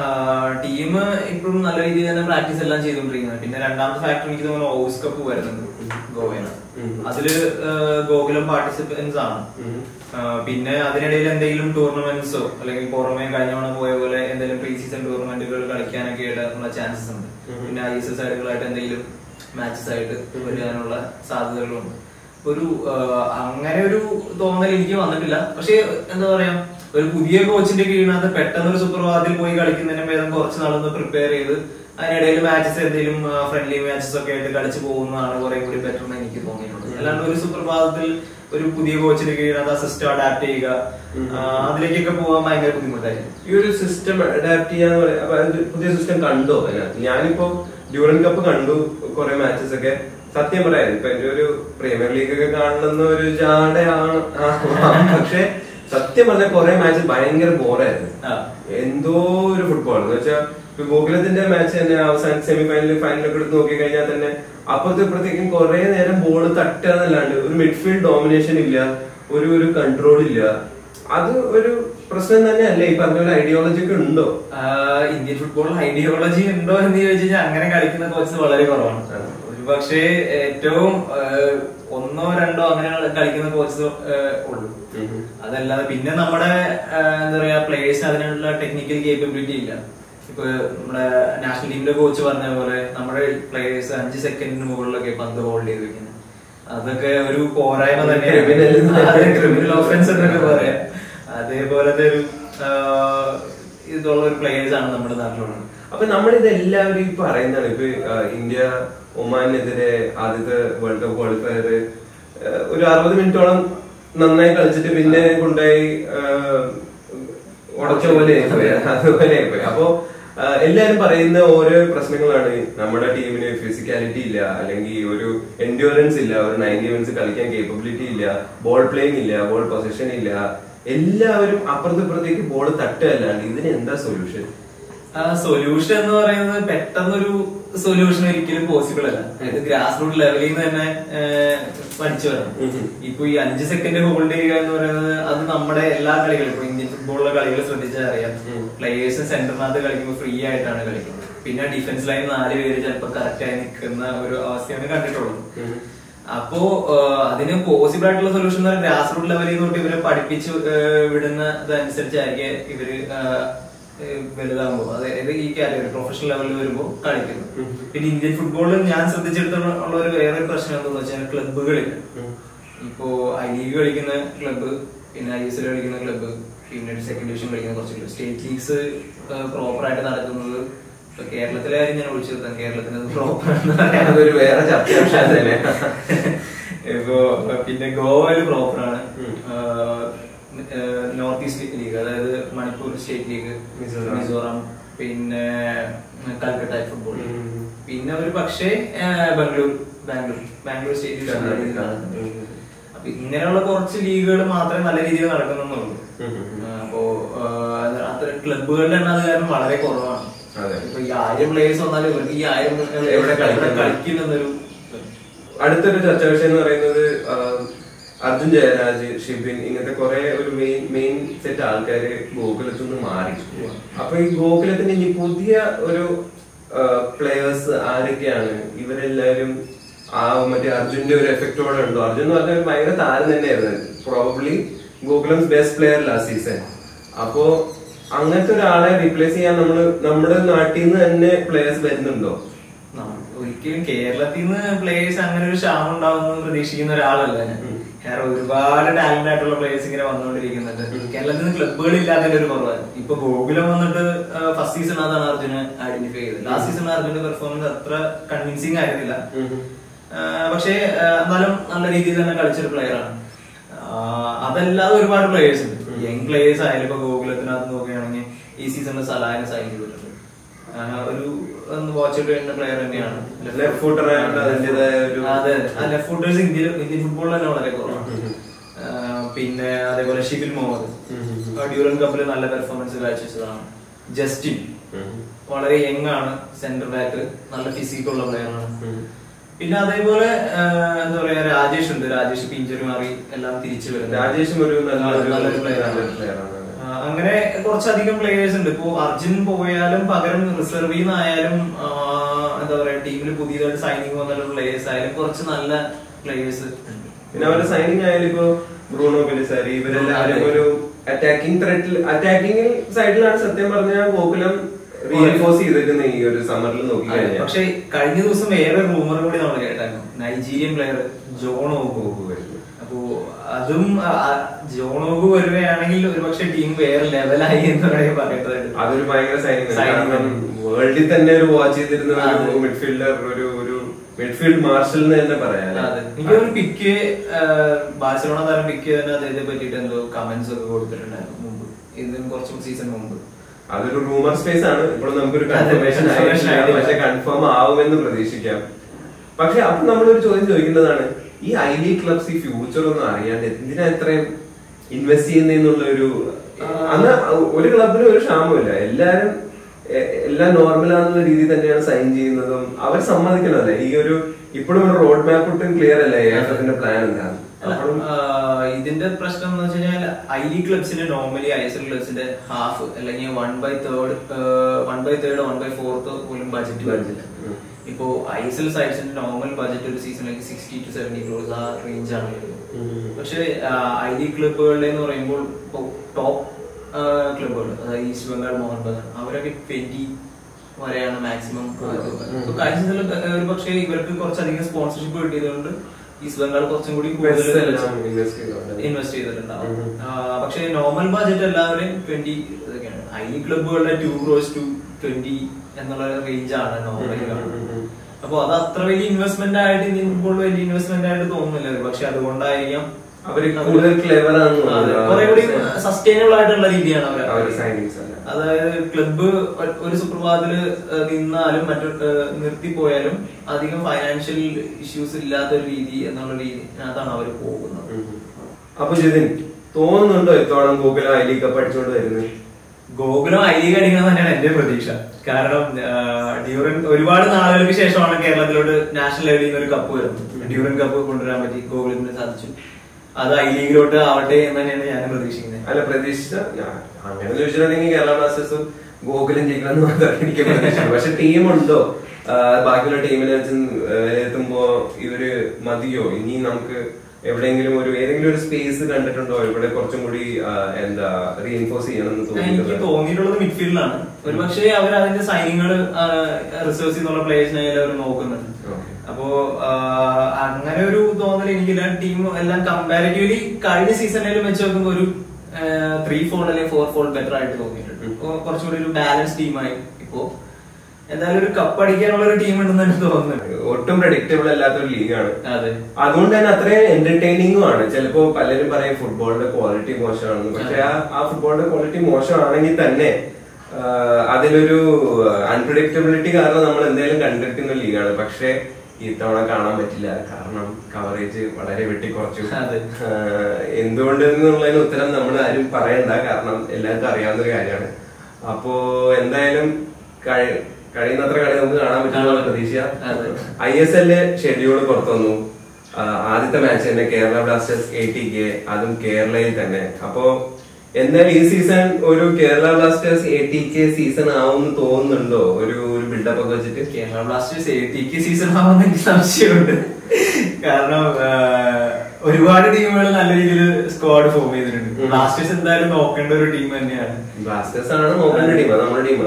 ടീം ഇപ്പോഴും നല്ല രീതിയിൽ തന്നെ പ്രാക്ടീസ് എല്ലാം ചെയ്തുകൊണ്ടിരിക്കുന്നത് പിന്നെ രണ്ടാമത്തെ ഫാക്ടർ എനിക്ക് തോന്നുന്നു ഓസ് കപ്പ് വരുന്നുണ്ട് ഗോവയിൽ അതില് ആഹ് ഗോകുലം പാർട്ടിസിപ്പൻസ് ആണ് ആഹ് പിന്നെ അതിനിടയിൽ എന്തെങ്കിലും ടൂർണമെന്റ്സോ അല്ലെങ്കിൽ പുറമെ കഴിഞ്ഞ തവണ പോയ പോലെ എന്തെങ്കിലും പ്രീ സീസൺ ടൂർണമെന്റുകൾ കളിക്കാനൊക്കെ ഉള്ള ചാൻസസ് ഉണ്ട് പിന്നെ ഐ എസ് എസ് സൈഡുകളായിട്ട് എന്തെങ്കിലും മാച്ചസ് ആയിട്ട് വരാനുള്ള സാധ്യതകളുണ്ട് ഒരു ആഹ് അങ്ങനെ ഒരു തോന്നൽ എനിക്ക് വന്നിട്ടില്ല പക്ഷെ എന്താ പറയാ ഒരു പുതിയ കോച്ചിന്റെ കീഴിനകത്ത് പെട്ടെന്ന് ഒരു സുപ്രഭാതത്തിൽ പോയി കളിക്കുന്നതിന് ഭേദം കുറച്ച് നാളൊന്ന് പ്രിപ്പയർ ചെയ്ത് അതിനിടയിൽ മാച്ചസ് എന്തെങ്കിലും ഫ്രണ്ട്ലി മാച്ചസ് ഒക്കെ ആയിട്ട് കളിച്ചു പോകുന്നതാണ് കുറെ കൂടി ബെറ്റർ എന്ന് എനിക്ക് തോന്നിയിട്ടുള്ളത് അല്ലാണ്ട് ഒരു സുപ്രഭാതത്തിൽ ഒരു പുതിയ കോച്ചിന്റെ കീഴിനകത്ത് ആ സിസ്റ്റം അഡാപ്റ്റ് ചെയ്യുക ആഹ് അതിലേക്കൊക്കെ പോകാൻ ഭയങ്കര ബുദ്ധിമുട്ടായിരുന്നു ഈ ഒരു സിസ്റ്റം അഡാപ്റ്റ് ചെയ്യാന്ന് പറയാ അപ്പൊ അത് പുതിയ സിസ്റ്റം കണ്ടോ അതിനകത്ത് ഞാനിപ്പോ ഡ്യൂറൻ കപ്പ് കണ്ടു കുറെ മാച്ചസ് ഒക്കെ സത്യം പറയാം ഇപ്പൊ എന്റെ ഒരു പ്രീമിയർ ലീഗ് ഒക്കെ കാണുന്ന ഒരു ജാടയാണ് ആ, പക്ഷെ സത്യം പറഞ്ഞ കുറെ മാച്ച് ഭയങ്കര ബോറായിരുന്നു ആ. എന്തോ ഒരു ഫുട്ബോൾ എന്ന് വെച്ചാൽ ഇപ്പൊ ഗോകുലത്തിന്റെ മാച്ച് തന്നെ അവസാന സെമി ഫൈനൽ ഫൈനലൊക്കെ എടുത്ത് നോക്കി കഴിഞ്ഞാൽ തന്നെ അപ്പുറത്തും ഇപ്പുറത്തേക്കും കുറെ നേരം ബോൾ തട്ടുക എന്നല്ലാണ്ട് ഒരു മിഡ്ഫീൽഡ് ഡോമിനേഷൻ ഇല്ല ഒരു ഒരു കൺട്രോൾ ഇല്ല അത് ഒരു പ്രശ്നം തന്നെയല്ലേ ഈ പറഞ്ഞ പോലെ ഐഡിയോളജി ഒക്കെ ഉണ്ടോ ആഹ് ഇന്ത്യൻ ഫുട്ബോളിൽ ഐഡിയോളജി ഉണ്ടോ എന്ന് ചോദിച്ചു കഴിഞ്ഞാൽ അങ്ങനെ കളിക്കുന്ന കോച്ച് വളരെ കുറവാണ് ആണ്. ഒരു പക്ഷേ ഏറ്റവും ആഹ് ഒന്നോ രണ്ടോ അങ്ങനെ കളിക്കുന്ന കോച്ച് ഉള്ളൂ അതല്ലാതെ പിന്നെ നമ്മുടെ ആഹ് എന്താ പറയാ പ്ലേയേഴ്സിന് അതിനുള്ള ടെക്നിക്കൽ കേപ്പബിലിറ്റി ഇല്ല ഇപ്പൊ നമ്മുടെ നാഷണൽ ടീമിലെ കോച്ച് പറഞ്ഞ പോലെ നമ്മുടെ പ്ലേയേഴ്സ് അഞ്ച് സെക്കൻഡിന് മുകളിലൊക്കെ പന്ത് ഹോൾഡ് ചെയ്ത് വെക്കുന്നത് അതൊക്കെ ഒരു പോരായ്മ Criminal. തന്നെയാണ് ക്രിമിനൽ ഓഫൻസ് എന്നൊക്കെ പറയാം അതേപോലത്തെ ഒരു ആഹ് ഇതുള്ള ഒരു പ്ലേയേഴ്സ് ആണ് നമ്മുടെ നാട്ടിലുള്ളത് അപ്പൊ നമ്മളിത് എല്ലാവരും ഈ പറയുന്നതാണ് ഇപ്പൊ ആ, ഇന്ത്യ ഒമാനെതിരെ ആദ്യത്തെ വേൾഡ് കപ്പ് ക്വാളിഫയർ ഒരു അറുപത് മിനിറ്റോളം നന്നായി കളിച്ചിട്ട് പിന്നെ കൊണ്ടുപോയി ആ, ഉടച്ച പോലെ ആയിപ്പോയി. അതുപോലെ ആയിപ്പോയി അപ്പോ ആ, എല്ലാരും പറയുന്ന ഓരോ പ്രശ്നങ്ങളാണ് നമ്മുടെ ടീമിന് ഫിസിക്കാലിറ്റി ഇല്ല അല്ലെങ്കിൽ ഒരു എൻഡ്യൂറൻസ് ഇല്ല ഒരു നയൻറ്റി മിനിറ്റ്സ് കളിക്കാൻ കേപ്പബിലിറ്റി ഇല്ല ബോൾ പ്ലേയിങ് ഇല്ല ബോൾ പൊസിഷൻ ഇല്ല എല്ലാവരും അപ്പുറത്തിപ്പുറത്തേക്ക് ബോൾ തട്ടുകയല്ലാണ്ട് ഇതിന് എന്താ സൊല്യൂഷൻ സൊല്യൂഷൻ എന്ന് പറയുന്നത് പെട്ടെന്നൊരു സൊല്യൂഷൻ ഒരിക്കലും പോസിബിൾ അല്ല ഇത് ഗ്രാസ് റൂട്ട് ലെവലിൽ നിന്ന് തന്നെ ഏഹ്, പഠിച്ചു വരണം ഉം. ഇപ്പൊ ഈ അഞ്ച് സെക്കൻഡ് ഹോൾഡ് ചെയ്യുക എന്ന് പറയുന്നത് അത് നമ്മുടെ എല്ലാ കളികളും ഇപ്പൊ ഇന്ത്യൻ ഫുട്ബോളിലെ കളികൾ ശ്രദ്ധിച്ചാൽ അറിയാം ഉം. പ്ലേയേഴ്സ് സെന്ററിനകത്ത് കളിക്കുമ്പോൾ ഫ്രീ ആയിട്ടാണ് കളിക്കുന്നത് പിന്നെ ഡിഫൻസ് ലൈൻ നാല് പേര് ചിലപ്പോൾ കറക്റ്റ് ആയി നിൽക്കുന്ന ഒരു അവസ്ഥയാണ് കണ്ടിട്ടുള്ളത് അപ്പോ ആഹ്, അതിന് പോസിബിൾ ആയിട്ടുള്ള സൊല്യൂഷൻ എന്ന് പറഞ്ഞാൽ ഗ്രാസ് റൂട്ട് ലെവലിൽ തൊട്ട് ഇവരെ പഠിപ്പിച്ച് ആഹ്, വിടുന്നതനുസരിച്ചായിരിക്കും ഇവര് ആഹ്, ഏഹ്, വലുതാകുമ്പോൾ അതായത് ഈ കാറ്റഗറി പ്രൊഫഷണൽ ലെവലിൽ വരുമ്പോൾ കളിക്കുന്നത് ഉം. പിന്നെ ഇന്ത്യൻ ഫുട്ബോളിൽ ഞാൻ ശ്രദ്ധിച്ചിടത്തോളം ഉള്ള ഒരു വേറെ ഒരു പ്രശ്നം എന്താണെന്ന് വെച്ചാൽ ക്ലബ്ബുകളിൽ ഇപ്പോ ഐ ലീഗ് കളിക്കുന്ന ക്ലബ്ബ് പിന്നെ ഐ എസ് എൽ കളിക്കുന്ന ക്ലബ്ബ് പിന്നെ സെക്കൻഡ് ഡിവിഷൻ കളിക്കുന്ന കുറച്ച് ക്ലബ്ബ് സ്റ്റേറ്റ് ലീഗ്സ് പ്രോപ്പർ ആയിട്ട് നടക്കുന്നത് ഇപ്പൊ കേരളത്തിലെ കാര്യം ഞാൻ വിളിച്ചു നിർത്താം കേരളത്തിന് പ്രോപ്പർ അതൊരു വേറെ ചർച്ച വിഷയം തന്നെ ഇപ്പോ പിന്നെ ഗോവയില് പ്രോപ്പറാണ് ഉം. നോർത്ത് ഈസ്റ്റ് ലീഗ് അതായത് മണിപ്പൂർ സ്റ്റേറ്റ് ലീഗ് മിസോറാം. മിസോറാം പിന്നെ കൽക്കട്ട ഫുട്ബോൾ ഉം. പിന്നെ ഒരു പക്ഷേ ബാംഗ്ലൂർ ബാംഗ്ലൂർ ബാംഗ്ലൂർ സ്റ്റേറ്റ് ഡിവിഷൻ കർണാടക. നടക്കുന്നത്. ഉം. അപ്പൊ ഇങ്ങനെയുള്ള കുറച്ച് ലീഗുകൾ മാത്രമേ നല്ല രീതിയിൽ നടക്കുന്നുള്ളൂ ഉം, ഉം, ഉം. അപ്പോ ആഹ്, അത്ര ക്ലബുകളുടെ എണ്ണം അത് കാരണം വളരെ കുറവാണ് അതെ. ഇപ്പൊ ഈ ആയിരം പ്ലേയേഴ്സ് വന്നാലും ഇവർക്ക് ഈ ആയിരം എവിടെ കളിക്കുന്നു? കളിക്കുന്നൊരു അടുത്തൊരു ചർച്ചാ വിഷയം എന്ന് പറയുന്നത് ആ, അർജുൻ ജയരാജ് ഷിബിൻ ഇങ്ങനത്തെ കുറെ ഒരു മെയിൻ മെയിൻ സെറ്റ് ആൾക്കാര് ഗോകുലത്തിൽ നിന്ന് മാറി അപ്പൊ ഈ ഗോകുലത്തിന് ഇനി പുതിയ ഒരു പ്ലേയേഴ്സ് ആരൊക്കെയാണ് ഇവരെല്ലാരും ആ മറ്റേ അർജുന്റെ ഒരു എഫക്റ്റോടെ ഉണ്ടോ അർജുൻ എന്ന് പറഞ്ഞ ഒരു ഭയങ്കര താരം തന്നെയായിരുന്നു probably Gokulam's best player last season അപ്പോ അങ്ങനത്തെ ഒരാളെ റീപ്ലേസ് ചെയ്യാൻ നമ്മള് നമ്മുടെ നാട്ടിൽ നിന്ന് തന്നെ പ്ലേയേഴ്സ് വരുന്നുണ്ടോ നമ്മ- ഒരിക്കലും കേരളത്തിൽ നിന്ന് പ്ലേയേഴ്സ് അങ്ങനെ ഒരു ക്ഷാമം ഉണ്ടാവുമെന്ന് പ്രതീക്ഷിക്കുന്ന ഒരാളല്ല ഞാൻ ഉം. കാരണം ഒരുപാട് ടാലന്റ് ആയിട്ടുള്ള പ്ലേയേഴ്സ് ഇങ്ങനെ വന്നുകൊണ്ടിരിക്കുന്നുണ്ട് കേരളത്തിൽ നിന്ന് ക്ലബുകൾ ഇല്ലാത്തതിന്റെ ഒരു കുറവാണ് ഇപ്പൊ ഗോകുലം വന്നിട്ട് ഫസ്റ്റ് സീസൺ അതാണ് അർജുന് ഐഡന്റിഫൈ ചെയ്തത് ലാസ്റ്റ് സീസൺ അർജുന്റെ പെർഫോമൻസ് അത്ര കൺവിൻസിങ് ആയിരുന്നില്ല ആ, പക്ഷേ ആ, എന്നാലും നല്ല രീതിയിൽ തന്നെ കളിച്ചൊരു പ്ലെയർ ആണ് ആ, അതല്ലാതെ ഒരുപാട് പ്ലേയേഴ്സ് ഉണ്ട് ഉം. യങ് പ്ലേയേഴ്സ് ആയാലും ഇപ്പൊ ഗോകുലത്തിനകത്ത് നോക്കുകയാണെങ്കിൽ ഈ സീസണിൽ സലാഹിനെ സൈൻ ചെയ്തിട്ടുണ്ട് ആ, ഒരു വാച്ച് ഇട്ട് വരുന്ന പ്ലെയർ തന്നെയാണ് Left footer ആയതുകൊണ്ട് അതിന്റേതായ ഒരു- അതെ ലെഫ്റ്റ് ഫുട്ടേഴ്സ് ഇന്ത്യ ഇന്ത്യൻ ഫുട്ബോളിൽ തന്നെ വളരെ കുറവാണ് ഉം. ആ, പിന്നെ അതേപോലെ ഷിബിൽ മുഹമ്മദ് ഉം. ഡ്യൂറൻ കപ്പിൽ നല്ല പെർഫോമൻസ് കാഴ്ചവെച്ചതാണ് ജസ്റ്റിൻ വളരെ യങ് ആണ് സെന്റർ ബാക്ക് നല്ല ഫിസിക് ഉള്ള പ്ലെയർ ആണ് പിന്നെ അതേപോലെ ആ, എന്താ പറയാ രാജേഷ് ഉണ്ട് രാജേഷ് ഇപ്പൊ ഇഞ്ചുറി മാറി എല്ലാം തിരിച്ചു വരുന്നു രാജേഷും ഒരു നല്ലൊരു നല്ലൊരു player ആണ്. നല്ലൊരു player ആണ്. ആ, അങ്ങനെ കുറച്ചധികം പ്ലേയേഴ്സ് ഉണ്ട് ഇപ്പോ അർജുൻ പോയാലും പകരം റിസർവിൽ നിന്നായാലും ആ, എന്താ പറയാ ടീമിൽ പുതിയതായിട്ട് സൈനിങ് വന്നിട്ടുള്ള പ്ലേയേഴ്സ് ആയാലും കുറച്ച് നല്ല പ്ലേയേഴ്സ് ഉണ്ട് പിന്നെ അവരുടെ സൈനിങ് ആയാലും ഇപ്പൊ ബ്രൂണോ പെലിസാരി ഇവരെല്ലാവരും അതെ. ഒരു അറ്റാക്കിംഗ് ത്രെറ്റിൽ അറ്റാക്കിംഗ് സൈഡിലാണ് സത്യം പറഞ്ഞാൽ ഗോകുലം റീഎൻഫോഴ്സ് ചെയ്തിരിക്കുന്നത് ഈ ഒരു സമ്മറിൽ നോക്കി അതെ, കഴിഞ്ഞാൽ പക്ഷെ കഴിഞ്ഞ ദിവസം വേറെ റൂമർ കൂടി നമ്മൾ കേട്ടായിരുന്നു നൈജീരിയൻ പ്ലെയർ ജോണോഗോ അപ്പോ അതും ആ, ആ, ജോണോഗു വരുകയാണെങ്കിൽ ഒരുപക്ഷെ ടീം വേറെ ലെവലായി എന്ന് വേണമെങ്കിൽ പറയേണ്ടതായിട്ട് അതൊരു ഭയങ്കര സൈനിങ് Signing കാരണം ആണ്. വേൾഡിൽ തന്നെ ഒരു വാച്ച് ചെയ്തിരുന്ന ഒരു അതെ. മിഡ്ഫീൽഡർ ഒരു ഒരു മിഡ്ഫീൽഡ് മാർഷൽ എന്ന് തന്നെ പറയാം അതെ എനിക്ക് ഒരു പിക്ക് ബാഴ്സലോണ താരം പിക്ക് തന്നെ അദ്ദേഹത്തെ പറ്റിയിട്ട് എന്തോ കമന്റ്സ് ഒക്കെ കൊടുത്തിട്ടുണ്ടായിരുന്നു മുമ്പ് ഇതിന് കുറച്ച് സീസൺ മുമ്പ് അതൊരു റൂമർ സ്പേസ് ആണ് ഇപ്പോൾ നമുക്കൊരു അതെ, കൺഫർമേഷൻ confirmation ആയിട്ടില്ല. പക്ഷെ കൺഫേം ആവുമെന്ന് പ്രതീക്ഷിക്കാം പക്ഷെ അപ്പൊ നമ്മളൊരു ചോദ്യം ചോദിക്കേണ്ടതാണ് ഈ ഐ ലീഗ് ക്ലബ്സ് ഈ ഫ്യൂച്ചർ ഒന്നും അറിയാണ്ട് എന്തിനാ ഇത്രയും ഇൻവെസ്റ്റ് ചെയ്യുന്നുള്ള ഒരു അന്ന് ഒരു ക്ലബിനും ഒരു ക്ഷാമമില്ല എല്ലാരും എ- എല്ലാം നോർമൽ ആണെന്നുള്ള രീതിയിൽ തന്നെയാണ് സൈൻ ചെയ്യുന്നതും അവർ സമ്മതിക്കണമല്ലേ ഈ ഒരു ഇപ്പോഴും ഒരു റോഡ് മാപ്പ് ഒട്ടും ക്ലിയർ അല്ലേ എഫിന്റെ പ്ലാൻ എന്താണ് അല്ല, അപ്പോഴും ആ, ഇതിന്റെ പ്രശ്നം എന്ന് വെച്ച് കഴിഞ്ഞാൽ ഐ ലീഗ് ക്ലബ്സിന് നോർമലി ഐ എസ് എൽ ക്ലബ്സിന്റെ ഹാഫ് അല്ലെങ്കിൽ one by third one by third one by fourth പോലും ബജറ്റ് വരുന്നില്ല ഉം. ഇപ്പോ ഐ എസ് എൽ സൈഡ്സിന്റെ നോർമൽ ബജറ്റ് ഒരു സീസണിലേക്ക് സിക്സ്റ്റി ടു സെവന്റി ക്രോസ് ആ റേഞ്ച് ആണ് വരുന്നത് ഉം. പക്ഷേ ഐ ലീഗ് ക്ലബുകളുടെ എന്ന് പറയുമ്പോൾ ഇപ്പോ ടോപ്പ് ക്ലബുകൾ അതായത് ഈസ്റ്റ് ബംഗാൾ മോഹൻ ബഗാൻ അവരൊക്കെ ട്വന്റി വരെയാണ് മാക്സിമം ഇപ്പൊ കഴിഞ്ഞ സീസണിൽ ഒരു പക്ഷേ ഇവർക്ക് കുറച്ചധികം സ്പോൺസർഷിപ്പ് കിട്ടിയതുകൊണ്ട് ഈസ്റ്റ് ബംഗാൾ കുറച്ചും കൂടി Best കൂടുതൽ എല്ലാം invest ചെയ്തോണ്ട്. ഇൻവെസ്റ്റ് ചെയ്തിട്ടുണ്ടാവും ഉം. ആ, പക്ഷേ നോർമൽ ബഡ്ജറ്റ് എല്ലാവരും ട്വന്റി ഇതൊക്കെയാണ് ഐ ലീഗ് ക്ലബുകളുടെ ടു ക്രോസ് ടു ട്വന്റി എന്നുള്ള റേഞ്ച് ആണ് നോർമലി ഉം, ഉം, ഉം. അപ്പൊ അത് അത്ര വലിയ ഇൻവെസ്റ്റ്മെന്റ് ആയിട്ട് ഇനി ഫുട്ബോൾ വലിയ ഇൻവെസ്റ്റ്മെന്റ് ആയിട്ട് തോന്നുന്നില്ല പക്ഷെ അതുകൊണ്ടായിരിക്കാം അവര് കൂടുതൽ clever ആണെന്ന് അതെ, തോന്നുന്നു. കുറെ കൂടി സസ്റ്റൈനബിൾ ആയിട്ടുള്ള രീതിയാണ് അവർ അവര് signings അല്ല. അതായത് ക്ലബ്ബ് ഒരു സുപ്രഭാതത്തില് ഏഹ് നിന്നാലും മറ്റു ഏഹ് നിർത്തിപ്പോയാലും അധികം ഫൈനാൻഷ്യൽ ഇഷ്യൂസ് ഇല്ലാത്ത ഒരു രീതി എന്നുള്ള രീതി അതാണ് അവർ പോകുന്നത് ഉം. അപ്പൊ ജിതിൻ തോന്നുന്നുണ്ടോ ഇത്തവണ ഗൂഗിൾ ഐ ലീഗ് കപ്പ് അടിച്ചുകൊണ്ട് വരുന്നത് ഗോകുലം ഐ ലീഗ് അടിക്കണം തന്നെയാണ് എന്റെ പ്രതീക്ഷ കാരണം ഡ്യൂറൻ ഒരുപാട് നാളുകൾക്ക് ശേഷമാണ് കേരളത്തിലോട്ട് നാഷണൽ ലെവലിൽ നിന്ന് ഒരു കപ്പ് വരുന്നത് ഡ്യൂറൻ കപ്പ് കൊണ്ടുവരാൻ പറ്റി ഗോകുലത്തിന് സാധിച്ചു അത് ഐ ലീഗിലോട്ട് ആവട്ടെ എന്ന് തന്നെയാണ് ഞാൻ പ്രതീക്ഷിക്കുന്നത് അല്ല പ്രതീക്ഷിച്ച ഞാൻ- അങ്ങനെ ചോദിച്ചിട്ടുണ്ടെങ്കിൽ കേരള ബ്ലാസ്റ്റേഴ്സും ഗോകുലം ജയിക്കണം മാത്രമേ എനിക്ക് പ്രതീക്ഷിച്ചു പക്ഷെ ടീമുണ്ടോ ബാക്കിയുള്ള ടീമിനെ വെച്ച് എത്തുമ്പോ ഇവര് മതിയോ ഇനി നമുക്ക് എവിടെയെങ്കിലും ഒരു ഏതെങ്കിലും ഒരു സ്പേസ് കണ്ടിട്ടുണ്ടോ ഇവിടെ കുറച്ചും കൂടി ആ, എന്താ റീഇൻഫോഴ്സ് ചെയ്യണം എന്ന് എനിക്ക് തോന്നിയിട്ടുള്ളത് തോന്നിയിട്ടുള്ളത് മിഡ്ഫീൽഡിലാണ് ഒരുപക്ഷെ അവർ അതിന്റെ സൈനിങ്ങൾ റിസർച്ച് എന്നുള്ള പ്ലേയേഴ്സിനെ അവർ നോക്കുന്നുണ്ട് Okay. അപ്പോ ആ, അങ്ങനെ ഒരു തോന്നൽ എനിക്കില്ല ടീം എല്ലാം കമ്പാരിറ്റീവ്ലി കഴിഞ്ഞ സീസണിലും വെച്ച് നോക്കുമ്പോൾ ഒരു ത്രീ ഫോൾഡ് അല്ലെങ്കിൽ ഫോർ ഫോൾഡ് ബെറ്റർ ആയിട്ട് തോന്നിയിട്ടുണ്ട് ഉം. ഇപ്പോ കുറച്ചുകൂടി ഒരു ബാലൻസ് ടീമായി ഇപ്പോ എന്തായാലും ഒരു കപ്പ് അടിക്കാനുള്ള ഒരു ടീം ഉണ്ടെന്ന് എനിക്ക് തോന്നുന്നുണ്ട് ഒട്ടും പ്രഡിക്റ്റബിൾ അല്ലാത്ത ഒരു ലീഗാണ് അതെ അതുകൊണ്ട് തന്നെ അത്രയും എന്റർടൈനിങ്ങും ആണ് ചിലപ്പോ പലരും പറയും ഫുട്ബോളിന്റെ ക്വാളിറ്റി മോശമാണെന്ന് പക്ഷെ ആ ആ ഫുട്ബോളിന്റെ ക്വാളിറ്റി മോശമാണെങ്കിൽ തന്നെ ആ, അതിലൊരു അൺപ്രഡിക്റ്റബിലിറ്റി കാരണം നമ്മൾ എന്തായാലും കണ്ടിരിക്കുന്ന ലീഗാണ് പക്ഷെ ഇത്തവണ കാണാൻ പറ്റില്ല കാരണം കവറേജ് വളരെ വെട്ടിക്കുറച്ചു അതെ. ആ, എന്തുകൊണ്ട് എന്നുള്ളതിന് ഉത്തരം നമ്മൾ ആരും പറയണ്ട കാരണം എല്ലാവർക്കും അറിയാവുന്ന ഒരു കാര്യമാണ് അപ്പോ എന്തായാലും കഴി- കഴിയുന്നത്ര കളി നമുക്ക് കാണാൻ പറ്റുന്ന പ്രതീക്ഷ അതെ. ഐ എസ് എല്ലില് ഷെഡ്യൂൾ പുറത്തു വന്നു ആ, ആദ്യത്തെ മാച്ച് തന്നെ Kerala Blasters A T K അതും കേരളയിൽ തന്നെ അപ്പോ എന്തായാലും ഈ സീസൺ ഒരു Kerala Blasters A T K season ആവുമെന്ന് തോന്നുന്നുണ്ടോ ഒരു ഒരു ബിൽഡപ്പ് ഒക്കെ വെച്ചിട്ട് Kerala Blasters A T K season ആവുന്ന എനിക്ക് സംശയമുണ്ട് കാരണം ആ, ഒരുപാട് ടീമുകൾ നല്ല രീതിയിൽ സ്ക്വാഡ് ഫോം ചെയ്തിട്ടുണ്ട് ഉം. ബ്ലാസ്റ്റേഴ്സ് എന്തായാലും നോക്കേണ്ട ഒരു ടീം തന്നെയാണ് ബ്ലാസ്റ്റേഴ്സ് ആണ് നോക്കേണ്ട ടീം നമ്മുടെ അതെ.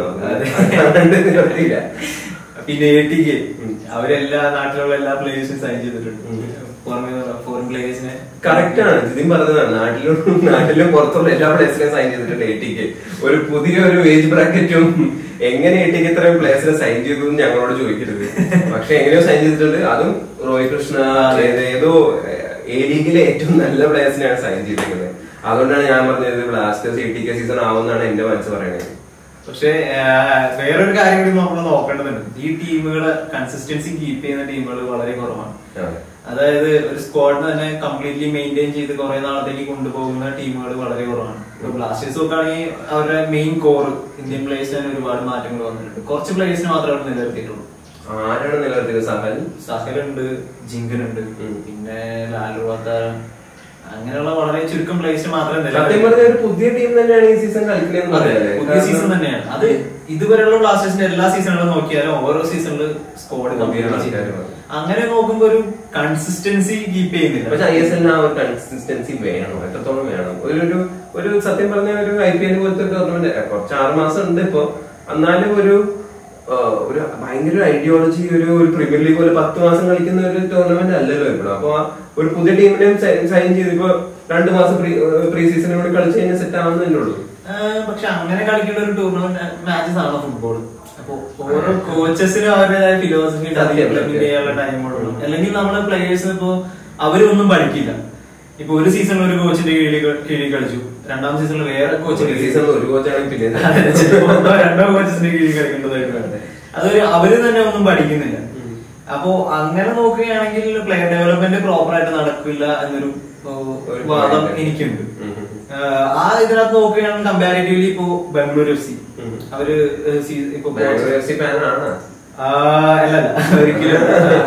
ടീമാണ് നിർത്തിയില്ല പിന്നെ എ ടി കെ ഉം. അവരെല്ലാ നാട്ടിലുള്ള എല്ലാ പ്ലേയേഴ്സും സൈൻ ചെയ്തിട്ടുണ്ട് ഉം. പുറമെ ഫോറിൻ പ്ലേയേഴ്സിനെ കറക്റ്റ് ആണ് ജിതിൻ പറഞ്ഞതാണ് നാട്ടിലും നാട്ടിലും പുറത്തുള്ള എല്ലാ പ്ലേയേഴ്സിനെയും സൈൻ ചെയ്തിട്ടുണ്ട് എ ടിക്ക് ഒരു പുതിയ ഒരു ഏജ് ബ്രാക്കറ്റും എങ്ങനെ എ ടിക്ക് ഇത്രയും പ്ലേയേഴ്സിനെ സൈൻ ചെയ്തു എന്ന് ഞങ്ങളോട് ചോദിക്കരുത് പക്ഷെ എങ്ങനെയോ സൈൻ ചെയ്തിട്ടുണ്ട് അതും റോയ് കൃഷ്ണ അതായത് ഏതോ എ ലീഗിലെ ഏറ്റവും നല്ല പ്ലേയേഴ്സിനെയാണ് സൈൻ ചെയ്തിരിക്കുന്നത് അതുകൊണ്ടാണ് ഞാൻ പറഞ്ഞത് Blasters A T K season ആവുമെന്നാണ് എന്റെ മനസ്സ് പറയുന്നത് പക്ഷെ വേറൊരു കാര്യം കൂടി നമ്മൾ നോക്കേണ്ടതുണ്ട് ഈ ടീമുകള് കൺസിസ്റ്റൻസി കീപ്പ് ചെയ്യുന്ന ടീമുകൾ വളരെ കുറവാണ് അതെ. അതായത് ഒരു സ്ക്വാഡിനെ തന്നെ കംപ്ലീറ്റ്ലി മെയിൻറ്റെയിൻ ചെയ്ത് കുറെ നാളത്തേക്ക് കൊണ്ടുപോകുന്ന ടീമുകൾ വളരെ കുറവാണ് ഇപ്പൊ ബ്ലാസ്റ്റേഴ്സ് നോക്കുകയാണെങ്കിൽ അവരുടെ മെയിൻ കോർ ഇന്ത്യൻ പ്ലേയേഴ്സ് തന്നെ ഒരുപാട് മാറ്റങ്ങൾ വന്നിട്ടുണ്ട് കുറച്ച് പ്ലേയേഴ്സിന് മാത്രമേ അവർ നിലനിർത്തിയിട്ടുള്ളൂ ആരാണ് നിലനിർത്തിയത് സഹൽ സഹലുണ്ട് ജിങ്കനുണ്ട് ഉം. പിന്നെ ലാലുവാത്താര അങ്ങനെയുള്ള വളരെ ചുരുക്കം പ്ലേയേഴ്സ് മാത്രമേ സത്യം പറഞ്ഞ ഒരു പുതിയ ടീം തന്നെയാണ് ഈ സീസൺ കളിക്കുന്നതെന്ന് അതെ പറയാല്ലേ പുതിയ സീസൺ തന്നെയാണ് അത് ഇതുവരെയുള്ള ബ്ലാസ്റ്റേഴ്സിന്റെ എല്ലാ സീസണുകളും നോക്കിയാലും ഓരോ സീസണിൽ സ്കോഡ് പുതിയ ആൾക്കാര് വന്നു. അങ്ങനെ നോക്കുമ്പോ ഒരു കൺസിസ്റ്റൻസി കീപ്പ് ചെയ്യുന്നില്ല പക്ഷെ ഐ എസ് എല്ലിന് ആ ഒരു കൺസിസ്റ്റൻസി വേണം എത്രത്തോളം വേണം ഒരു ഒരു ഒരു സത്യം പറഞ്ഞ ഒരു ഐ പി എൽ പോലത്തെ ടൂർണമെന്റ് കുറച്ച് ആറ് മാസം ഉണ്ട് ഇപ്പൊ എന്നാലും ഒരു ആ, ഒരു ഭയങ്കര ഐഡിയോളജി ഒരു ഒരു പ്രീമിയർ ലീഗ് പോലെ പത്ത് മാസം കളിക്കുന്ന ഒരു ടൂർണമെന്റ് അല്ലല്ലോ ഇപ്പോൾ അപ്പൊ ആ ഒരു പുതിയ ടീമിനെയും സൈൻ ചെയ്ത് ഇപ്പൊ രണ്ട് മാസം പ്രീ പ്രീ സീസണിൽ കൂടി കളിച്ച് കഴിഞ്ഞാൽ സെറ്റ് ആവുന്നതല്ലേ ഉള്ളൂ ആ, പക്ഷെ അങ്ങനെ കളിക്കേണ്ട ഒരു ടൂർണമെന്റ് മാച്ചസ് ആണ് ഫുട്ബോൾ അപ്പൊ ഓരോ കോച്ചസിനും അവരുടേതായ ഫിലോസഫി സത്യം, ഇംപ്ലിമെന്റ് സത്യം. ചെയ്യാനുള്ള ടൈമുള്ളൂ അല്ലെങ്കിൽ നമ്മുടെ പ്ലേയേഴ്സ് ഇപ്പോ അവരൊന്നും പഠിക്കില്ല ഇപ്പൊ ഒരു സീസണിൽ ഒരു കോച്ചിന്റെ കീഴിൽ കീഴിൽ കളിച്ചു രണ്ടാം സീസണിൽ വേറെ ഒരു കോച്ചിന്റെ കീഴിൽ സീസണിൽ ഒരു കോച്ചാണെങ്കിൽ പിന്നെ അതെ, ചിലപ്പോ ഒന്നോ രണ്ടോ കോച്ചസിന്റെ കീഴിൽ കളിക്കേണ്ടതായിട്ട് വരും. അതൊരു അവര് തന്നെ ഒന്നും പഠിക്കുന്നില്ല ഉം. അപ്പോ അങ്ങനെ നോക്കുകയാണെങ്കിൽ പ്ലെയർ ഡെവലപ്മെന്റ് പ്രോപ്പർ ആയിട്ട് നടക്കില്ല എന്നൊരു ഓ, ഒരു വാദം point. എനിക്കുണ്ട് ഉം ഉം ഉം. ആഹ് ആ ഇതിനകത്ത് നോക്കുകയാണെങ്കിൽ കമ്പാരിറ്റീവ്ലി ഇപ്പോ ബാംഗ്ലൂർ എഫ് സി ഉം. അവര് ഏഹ് സീ- ഇപ്പൊ ബാംഗ്ലൂർ എഫ് സി ഫാനാണ് ആ, അല്ല അല്ല ഒരിക്കലും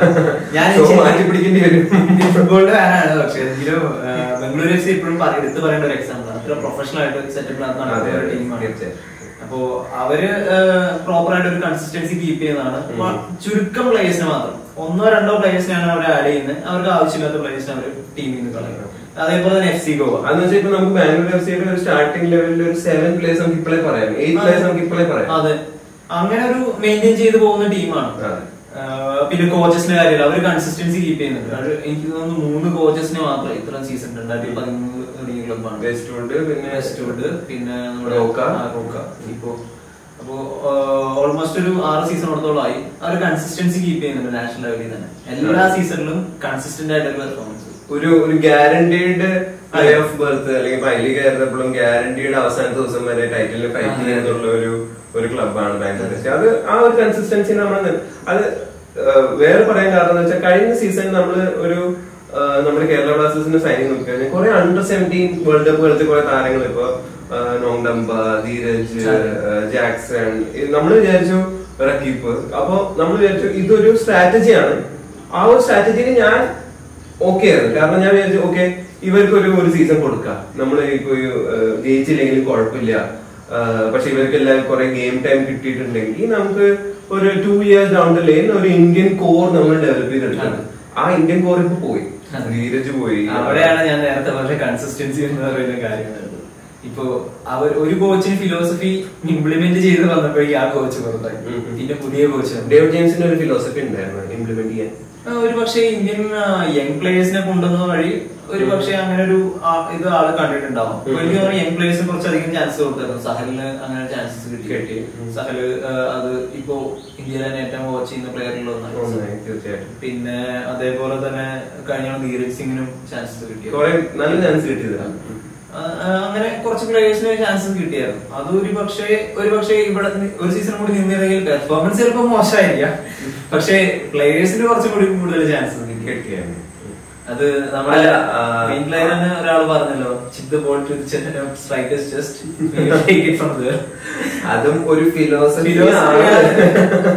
ഞാൻ So, മാറ്റി പിടിക്കേണ്ടി വരും ഫുട്ബോളിന്റെ ഫാനാണ് പക്ഷെ എങ്കിലും ബംഗളൂരു എഫ് സി ഇപ്പോഴും പറ- എടുത്ത് പറയേണ്ട ഒരു എക്സാമ്പിൾ അത്ര പ്രൊഫഷണൽ ആയിട്ട് സെറ്റപ്പ് അതെ, നടത്തുന്ന ഒരു അതെ, ടീമാണ് തീർച്ചയായും. അപ്പോ അവര് പ്രോപ്പർ ആയിട്ട് ഒരു കൺസിസ്റ്റൻസി കീപ്പ് ചെയ്യുന്നതാണ് അപ്പൊ ചുരുക്കം പ്ലേയേഴ്സിനെ മാത്രം ഒന്നോ രണ്ടോ പ്ലേയേഴ്സിനാണ് അവർ ആഡ് ചെയ്യുന്നത് അവർക്ക് ആവശ്യമില്ലാത്ത പ്ലേയേഴ്സിനെ അവർ ടീമിൽ നിന്ന് കളയും അതേപോലെ തന്നെ എഫ് സി ഗോവ അതെന്ന് വെച്ചാൽ ഇപ്പൊ നമുക്ക് ബാംഗ്ലൂർ എഫ് സിയുടെ ഒരു സ്റ്റാർട്ടിംഗ് ലെവലിൽ ഒരു സെവൻ പ്ലേസ് നമുക്ക് ഇപ്പോഴേ പറയാം എയ്റ്റ് പ്ലേസ് നമുക്ക് ഇപ്പോഴേ പറയാം അതെ അങ്ങനെ ഒരു മെയിൻറ്റെയിൻ ചെയ്ത് പോകുന്ന ടീമാണ് അതെ. ആഹ് പിന്നെ കോച്ചസിന്റെ കാര്യമില്ല അവർ കൺസിസ്റ്റൻസി കീപ്പ് ചെയ്യുന്നുണ്ട് അത് എനിക്ക് തോന്നുന്നു മൂന്ന് കോച്ചസിന് മാത്രം ഇത്ര സീസൺ രണ്ടായിരത്തി പതിമൂന്ന് ലീഗ് ക്ലബാണ് വെസ്റ്റ്വുഡ് പിന്നെ വെസ്റ്റ്വുഡ് പിന്നെ നമ്മുടെ റോക്ക. ആ, റോക്ക ഇപ്പോ അപ്പോ ഓൾമോസ്റ്റ് ഒരു ആറ് സീസണോടത്തോളമായി അവർ കൺസിസ്റ്റൻസി കീപ്പ് ചെയ്യുന്നുണ്ട് നാഷണൽ ലെവലിൽ തന്നെ എല്ലാ സീസണിലും കൺസിസ്റ്റന്റ് ആയിട്ടുള്ള പെർഫോമൻസ് ഒരു ഒരു ഗ്യാരണ്ടീഡ് പ്ലേ ഓഫ് ബർത്ത് അല്ലെങ്കിൽ ഫൈനലി കയറുന്നപ്പോഴും ഗ്യാരണ്ടീഡ് അവസാന ദിവസം വരെ ടൈറ്റിൽ ഫൈറ്റ് അതെ. ചെയ്യുന്നുള്ള ഒരു ഒരു ക്ലബാണ് ബാംഗ്ലൂർ എഫ് സി അത് ആ ഒരു കൺസിസ്റ്റൻസി നമ്മൾ അത് ആ, വേറെ പറയാൻ കാരണം എന്ന് വെച്ചാൽ കഴിഞ്ഞ സീസൺ നമ്മൾ ഒരു ആ, നമ്മുടെ കേരള ബ്ലാസ്റ്റേഴ്സിന്റെ സൈനിങ് നോക്കിക്കഴിഞ്ഞാൽ കുറെ അണ്ടർ സെവൻറ്റീൻ വേൾഡ് കപ്പ് കളിച്ച കുറെ താരങ്ങൾ ഇപ്പൊ ആ, നോങ്ഡംബ ധീരജ് ആ, ജാക്സൺ നമ്മൾ വിചാരിച്ചു റക്കീപ്പ് അപ്പൊ നമ്മൾ വിചാരിച്ചു ഇതൊരു സ്ട്രാറ്റജിയാണ് ആ ഒരു സ്ട്രാറ്റജിയിൽ ഞാൻ ഓക്കെ ആയിരുന്നു കാരണം ഞാൻ വിചാരിച്ചു ഓക്കെ ഇവർക്ക് ഒരു ഒരു സീസൺ കൊടുക്കാം നമ്മൾ ഇപ്പൊ ഈ, ഏഹ്, ജയിച്ചില്ലെങ്കിലും കുഴപ്പമില്ല ഏഹ്, പക്ഷെ ഇവർക്ക് എല്ലാം കുറെ ഗെയിം ടൈം കിട്ടിയിട്ടുണ്ടെങ്കിൽ നമുക്ക് ഒരു two years down the line ഒരു ഇന്ത്യൻ കോർ നമ്മൾ ഡെവലപ്പ് ചെയ്തെടുക്കണം ആ ഇന്ത്യൻ കോർ ഇപ്പൊ പോയി അതെ. ധീരജ് പോയി അവിടെയാണ് ഞാൻ നേരത്തെ പറഞ്ഞ കൺസിസ്റ്റൻസി എന്ന് പറയുന്ന കാര്യം വരുന്നത്. ഇപ്പോ അവർ ഒരു കോച്ചിന് ഫിലോസഫി ഇംപ്ലിമെന്റ് ചെയ്ത് വന്നപ്പോഴേക്കും ആ കോച്ച് പുറത്തായി ഉം ഉം. പിന്നെ പുതിയ കോച്ച് ഡേവ് ജെയിംസിന്റെ ഒരു ഫിലോസഫി ഉണ്ടായിരുന്നു ഇംപ്ലിമെന്റ് ചെയ്യാൻ ഒരു പക്ഷേ ഇന്ത്യൻ യങ് പ്ലേയേഴ്സിനെ കൊണ്ടുവന്ന വഴി ഒരു പക്ഷേ അങ്ങനെ ഒരു ആ- ഇത് ആള് കണ്ടിട്ടുണ്ടാവും ഉം. എനിക്ക് തോന്നുന്നു യങ് പ്ലേയേഴ്സിന് കുറച്ചധികം ചാൻസ് കൊടുത്തായിരുന്നു സഹലിന് അങ്ങനെ ചാൻസസ് കിട്ടി കിട്ടി. ഉം. സഹല് ആ, അത് ഇപ്പോ ഇന്ത്യയിൽ തന്നെ ഏറ്റവും വാച്ച് ചെയ്യുന്ന പ്ലെയറിൽ ഒന്നാണ് ഒന്നായി, തീർച്ചയായിട്ടും പിന്നെ അതേപോലെ തന്നെ കഴിഞ്ഞ ധീരജ് സിംഗിനും ചാൻസസ് കിട്ടി കുറെ നല്ല ചാൻസ് കിട്ടിയതാണ് ആ, ആ, അങ്ങനെ കുറച്ച് പ്ലേയേഴ്സിന് ചാൻസസ് കിട്ടിയായിരുന്നു അത് ഒരു പക്ഷേ ഒരു പക്ഷേ ഇവിടെ നി- ഒരു സീസൺ കൂടി നിന്നിരുന്നെങ്കിൽ പെർഫോമൻസ് ചിലപ്പോൾ മോശമായിരിക്കാം പക്ഷേ പ്ലേയേഴ്സിന് കുറച്ചും കൂടി കൂടുതൽ ചാൻസസ് കിട്ടി കിട്ടിയായിരുന്നു അത് നമ്മുടെ അല്ല, ആ, മെയിൻ പ്ലെയറിന് ഒരാൾ പറഞ്ഞല്ലോ chip the ball to strikers just from there അതും ഒരു ഫിലോസഫി Philosophy ആണ്.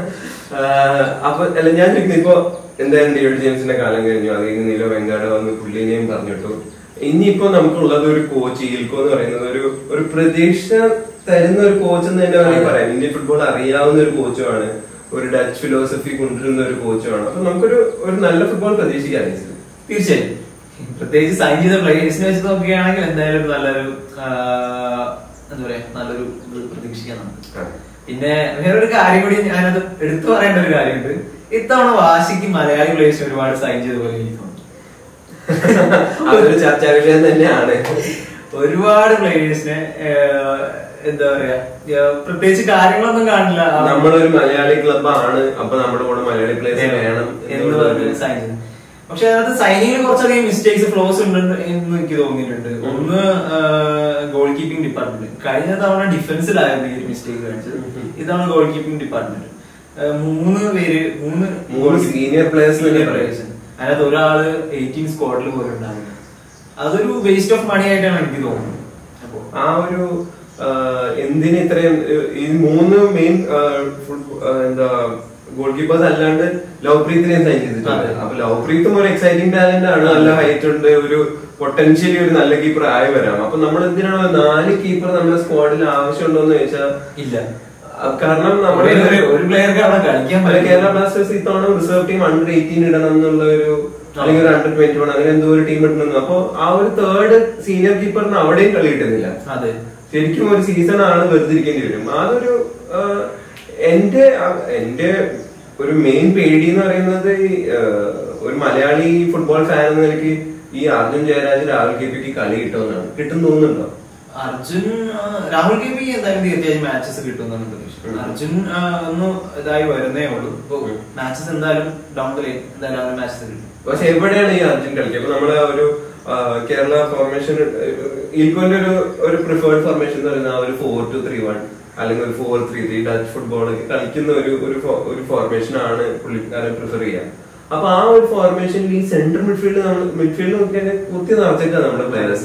അപ്പൊ അല്ല ഞാൻ ചോദിക്കുന്നത് ഇപ്പൊ എന്തായാലും ഡേവിഡ് ജെയിംസിന്റെ കാലം കഴിഞ്ഞു അത് കഴിഞ്ഞ് നിലോ വെങ്കാട് വന്ന് പുള്ളിനെയും പറഞ്ഞിട്ടു ഇനിയിപ്പോ നമുക്കുള്ളത് ഒരു കോച്ച് ഈൽക്കോ എന്ന് പറയുന്നത് ഒരു ഒരു പ്രതീക്ഷ തരുന്ന ഒരു കോച്ച് എന്ന് തന്നെ വേണമെങ്കിൽ പറയാം ഇന്ത്യൻ ഫുട്ബോൾ അറിയാവുന്ന ഒരു കോച്ചുമാണ് ഒരു ഡച്ച് ഫിലോസഫി കൊണ്ടുവരുന്ന ഒരു കോച്ചുമാണ് അപ്പൊ നമുക്കൊരു ഒരു നല്ല ഫുട്ബോൾ പ്രതീക്ഷിക്കാം ഐസിൽ. തീർച്ചയായും പ്രത്യേകിച്ച് സൈൻ ചെയ്ത പ്ലേയേഴ്സിനെ വെച്ച് നോക്കുകയാണെങ്കിൽ എന്തായാലും ഒരു നല്ലൊരു ആ, എന്താ പറയാ നല്ലൊരു ഇത് പ്രതീക്ഷിക്കാം നമുക്ക് ആ. പിന്നെ വേറൊരു കാര്യം കൂടി ഞാനത് എടുത്തു പറയേണ്ട ഒരു കാര്യമുണ്ട് ഇത്തവണ വാശിക്ക് മലയാളി പ്ലേയേഴ്സിന് ഒരുപാട് സൈൻ ചെയ്ത പോലെ എനിക്ക് തോന്നുന്നു അതൊരു ചർച്ചാ വിഷയം തന്നെയാണ് ഒരുപാട് പ്ലേയേഴ്സിനെ എന്താ പറയാ ഏഹ്, പ്രത്യേകിച്ച് കാര്യങ്ങളൊന്നും കാണില്ല ആ, നമ്മളൊരു മലയാളി ക്ലബ്ബാണ് അപ്പൊ നമ്മുടെ കൂടെ മലയാളി പ്ലേയേഴ്സ് വേണം എന്ന് പറഞ്ഞ് സൈൻ ചെയ്തു പക്ഷെ അതിനകത്ത് സൈനിങ്ങിൽ കുറച്ചധികം മിസ്റ്റേക്സ് ഫ്ലോസ് ഉണ്ട് എന്ന് എനിക്ക് തോന്നിയിട്ടുണ്ട് ഒന്ന് ഗോൾ കീപ്പിംഗ് ഡിപ്പാർട്ട്മെന്റ് കഴിഞ്ഞ തവണ ഡിഫൻസിലായിരുന്നു ഈ ഒരു മിസ്റ്റേക്ക് കാണിച്ചത് ഉം. ഇതാണ് ഗോൾ കീപ്പിംഗ് ഡിപ്പാർട്ട്മെന്റ് മൂന്ന് പേര് മൂന്ന് മൂന്ന് senior players തന്നെ senior players. അതിനകത്ത് ഒരാള് എയ്റ്റീൻ സ്ക്വാഡിൽ പോലും ഉണ്ടാവില്ല അതൊരു വേസ്റ്റ് ഓഫ് മണി ആയിട്ടാണ് എനിക്ക് തോന്നുന്നത് അപ്പോ ആ ഒരു ആ, എന്തിന് ഇത്രയും ഏഹ്, ഈ മൂന്ന് മെയിൻ എന്താ ഗോൾ കീപ്പേഴ്സ് അല്ലാണ്ട് ലവ്പ്രീത്തിനെ സൈൻ ചെയ്തിട്ടുണ്ട് അതെ. അപ്പൊ ലവ്പ്രീത്തും ഒരു എക്സൈറ്റിംഗ് ടാലന്റ് ആണ് നല്ല ഹൈറ്റ് ഉണ്ട് ഒരു പൊട്ടൻഷ്യലി ഒരു നല്ല കീപ്പർ ആയി വരാം അപ്പൊ നമ്മൾ എന്തിനാണ് നാല് കീപ്പർ നമ്മുടെ സ്ക്വാഡിൽ ആവശ്യമുണ്ടോ എന്ന് ചോദിച്ചാൽ ഇല്ല കാരണം നമ്മുടെ ഒരു- ഒരു- ഒരു പ്ലെയർക്ക് അവിടെ കളിക്കാൻ അല്ല, പറ്റില്ല. കേരള ബ്ലാസ്റ്റേഴ്സ് ഇത്തവണ റിസർവ് ടീം അണ്ടർ എയ്റ്റീൻ ഇടണം എന്നുള്ള ഒരു അല്ലെങ്കിൽ ഒരു അണ്ടർ ട്വന്റി വൺ അങ്ങനെ എന്തോ ഒരു ടീം ഇടണം അപ്പൊ ആ ഒരു തേർഡ് സീനിയർ കീപ്പറിന് അവിടെയും കളി കിട്ടുന്നില്ല അതെ ശരിക്കും ഒരു സീസൺ ആണ് വെറുതെ ഇരിക്കേണ്ടി വരും അതൊരു ആ, എന്റെ ആ- എന്റെ ഒരു മെയിൻ പേടി എന്ന് പറയുന്നത് ഈ, ആ, ഒരു മലയാളി ഫുട്ബോൾ ഫാൻ എന്ന നിലയ്ക്ക് ഈ അർജുൻ ജയരാജ് രാഹുൽ കെ പിക്ക് കളി കിട്ടുമെന്നാണ് കിട്ടും തോന്നുന്നുണ്ടോ അർജുൻ ആ, രാഹുൽ കെ പി എന്തായാലും തീർച്ചയായും മാച്ചസ് കിട്ടുമെന്നാണ് പ്രതീക്ഷ ഉം. അർജുൻ ആ, ഒന്ന് ഇതായി വരുന്നേ ഉള്ളൂ ഇപ്പൊ ഉം. മാച്ചസ് എന്തായാലും ഡൗൺ ദ ലൈൻ എന്തായാലും അവന് മാച്ചസ് കിട്ടും പക്ഷെ എവിടെയാണ് ഈ അർജുൻ കളിക്കുക അപ്പൊ നമ്മള് ഒരു ആ, കേരള ഫോർമേഷൻ ഈൽക്കോന്റെ ഒരു ഒരു പ്രിഫേർഡ് ഫോർമേഷൻ എന്ന് പറയുന്നത് ആ ഒരു ഫോർ ടു ത്രീ വൺ അല്ലെങ്കിൽ ഒരു four three three Dutch football കളിക്കുന്ന ഒരു ഒരു ഫോ- ഒരു ഫോർമേഷൻ ആണ് പുള്ളിക്കാരൻ പ്രിഫർ ചെയ്യുക അപ്പൊ ആ ഒരു ഫോർമേഷനിൽ ഈ സെൻട്രൽ മിഡ്ഫീൽഡ് നമ്മൾ മിഡ്ഫീൽഡ് നോക്കിയാൽ കുത്തി നിറച്ചിട്ടാണ് നമ്മുടെ പ്ലേയേഴ്സ്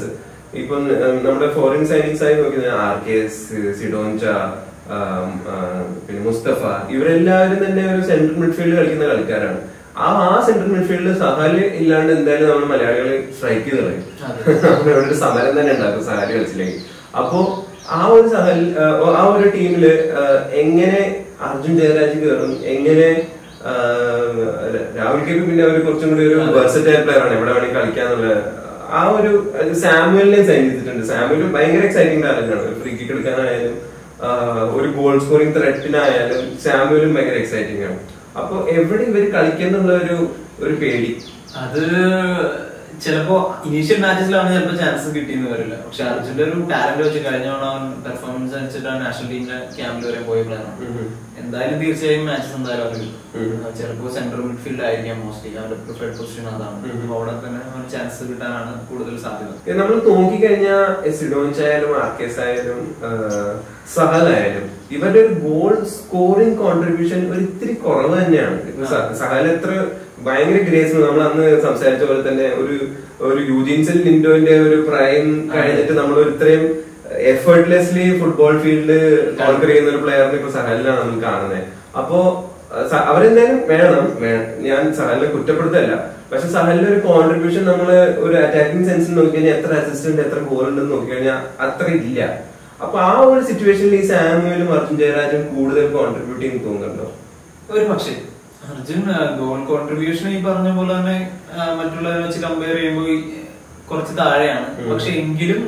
ഇപ്പം ഉം, നമ്മുടെ ഫോറിൻ സൈനിങ്സ് ആയി നോക്കിയത് ആർ കെ എസ് സിഡോഞ്ച ആം, ആ, പിന്നെ മുസ്തഫ ഇവരെല്ലാവരും തന്നെ ഒരു സെൻട്രൽ മിഡ്ഫീൽഡ് കളിക്കുന്ന കളിക്കാരാണ് ആ ആ സെൻട്രൽ മിഡ്ഫീൽഡിൽ സഹാല് ഇല്ലാണ്ട് എന്തായാലും നമ്മൾ മലയാളികൾ സ്ട്രൈക്ക് ചെയ്ത് കളയും അവിടെ ഒരു സമരം തന്നെ ഉണ്ടാക്കും സഹാല് കളിച്ചില്ലെങ്കിൽ അപ്പോ ആ ഒരു സഹൽ ആ, ആ ഒരു ടീമില് ആ, എങ്ങനെ അർജുൻ ജയരാജ് കയറും എങ്ങനെ ആ, രാഹുൽ കെ പി പിന്നെ അവർ കുറച്ചും കൂടി ഒരു വെർസറ്റൈൽ പ്ലെയർ ആണ് എവിടെ വേണമെങ്കിൽ കളിക്കാന്നുള്ള ആ ഒരു അത് സാമുവലിനെ സൈൻ ചെയ്തിട്ടുണ്ട് സാമുവൽ ഭയങ്കര എക്സൈറ്റിംഗ് ടാലന്റ് ആണ് ഫ്രീ കിക്ക് എടുക്കാനായാലും ആ, ഒരു ഗോൾ സ്കോറിംഗ് ത്രെറ്റിനായാലും സാമുവലും ഭയങ്കര എക്സൈറ്റിംഗ് ആണ് അപ്പൊ എവിടെ ഇവർ കളിക്കുന്നുള്ള ഒരു ഒരു പേടി അത് ചിലപ്പോ ഇനീഷ്യൽ മാച്ചസിലാണ് ചിലപ്പോ ചാൻസ് കിട്ടിയെന്ന് വരില്ല പക്ഷെ അർജുന്റെ ഒരു ടാലന്റ് വെച്ച് കഴിഞ്ഞ തവണ അവൻ പെർഫോമൻസ് അനുസരിച്ചിട്ടാണ് നാഷണൽ ടീമിന്റെ ക്യാമ്പിൽ വരെ പോയ പ്ലെയറാണ് ഉം. എന്തായാലും തീർച്ചയായും മാച്ചസ് എന്തായാലും അറിയും ഉം. ചിലപ്പോ സെൻട്രൽ മിഡ്ഫീൽഡ് ആയിരിക്കാം മോസ്റ്റ്ലി അവന്റെ പ്രിഫേർഡ് പൊസിഷൻ അതാണ് ഉം. അപ്പൊ അവിടെ തന്നെ അവന് ചാൻസ് കിട്ടാനാണ് കൂടുതൽ സാധ്യത നമ്മൾ നോക്കിക്കഴിഞ്ഞാൽ സിഡോൻസ് ആയാലും ആർക്കേസ് ആയാലും സഹലായാലും ഇവരുടെ ഒരു ഗോൾ സ്കോറിംഗ് കോൺട്രിബ്യൂഷൻ ഒരു ഇത്തിരി കുറവ് തന്നെയാണ് ഇപ്പൊ സ- സഹൽ എത്ര ഭയങ്കര ഗ്രേസ് നമ്മൾ അന്ന് സംസാരിച്ച പോലെ തന്നെ ഒരു ഒരു യൂജിൻസൽ ലിൻഡോന്റെ ഒരു പ്രൈം കഴിഞ്ഞിട്ട് നമ്മൾ ഒരു ഇത്രയും എഫേർട്ട്ലെസ്ലി ഫുട്ബോൾ ഫീൽഡ് കോൺകർ ചെയ്യുന്ന ഒരു പ്ലെയറിനെ ഇപ്പൊ സഹലിനാണ് നമ്മൾ കാണുന്നത് അപ്പോ അഹ് സ- അവരെന്തായാലും വേണം വേ- ഞാൻ സഹലിനെ കുറ്റപ്പെടുത്തല്ല പക്ഷെ സഹലിന്റെ ഒരു കോൺട്രിബ്യൂഷൻ നമ്മൾ ഒരു അറ്റാക്കിംഗ് സെൻസിൽ നോക്കിക്കഴിഞ്ഞാൽ എത്ര അസിസ്റ്റന്റ് എത്ര ഗോൾ ഉണ്ടെന്ന് നോക്കിക്കഴിഞ്ഞാൽ അത്ര ഇല്ല അപ്പൊ ആ ഒരു സിറ്റുവേഷനിൽ ഈ സാമുവലും അർജുൻ ജയരാജും കൂടുതൽ കോൺട്രിബ്യൂട്ട് ചെയ്യുന്നു തോന്നുന്നുണ്ടോ ഒരു പക്ഷേ അർജുൻ ഗോൾ കോൺട്രിബ്യൂഷൻ ഈ പറഞ്ഞ പോലെ തന്നെ ആ, മറ്റുള്ളവരെ വെച്ച് കമ്പയർ ചെയ്യുമ്പോൾ ഈ കുറച്ച് താഴെയാണ് ഉം. പക്ഷെ എങ്കിലും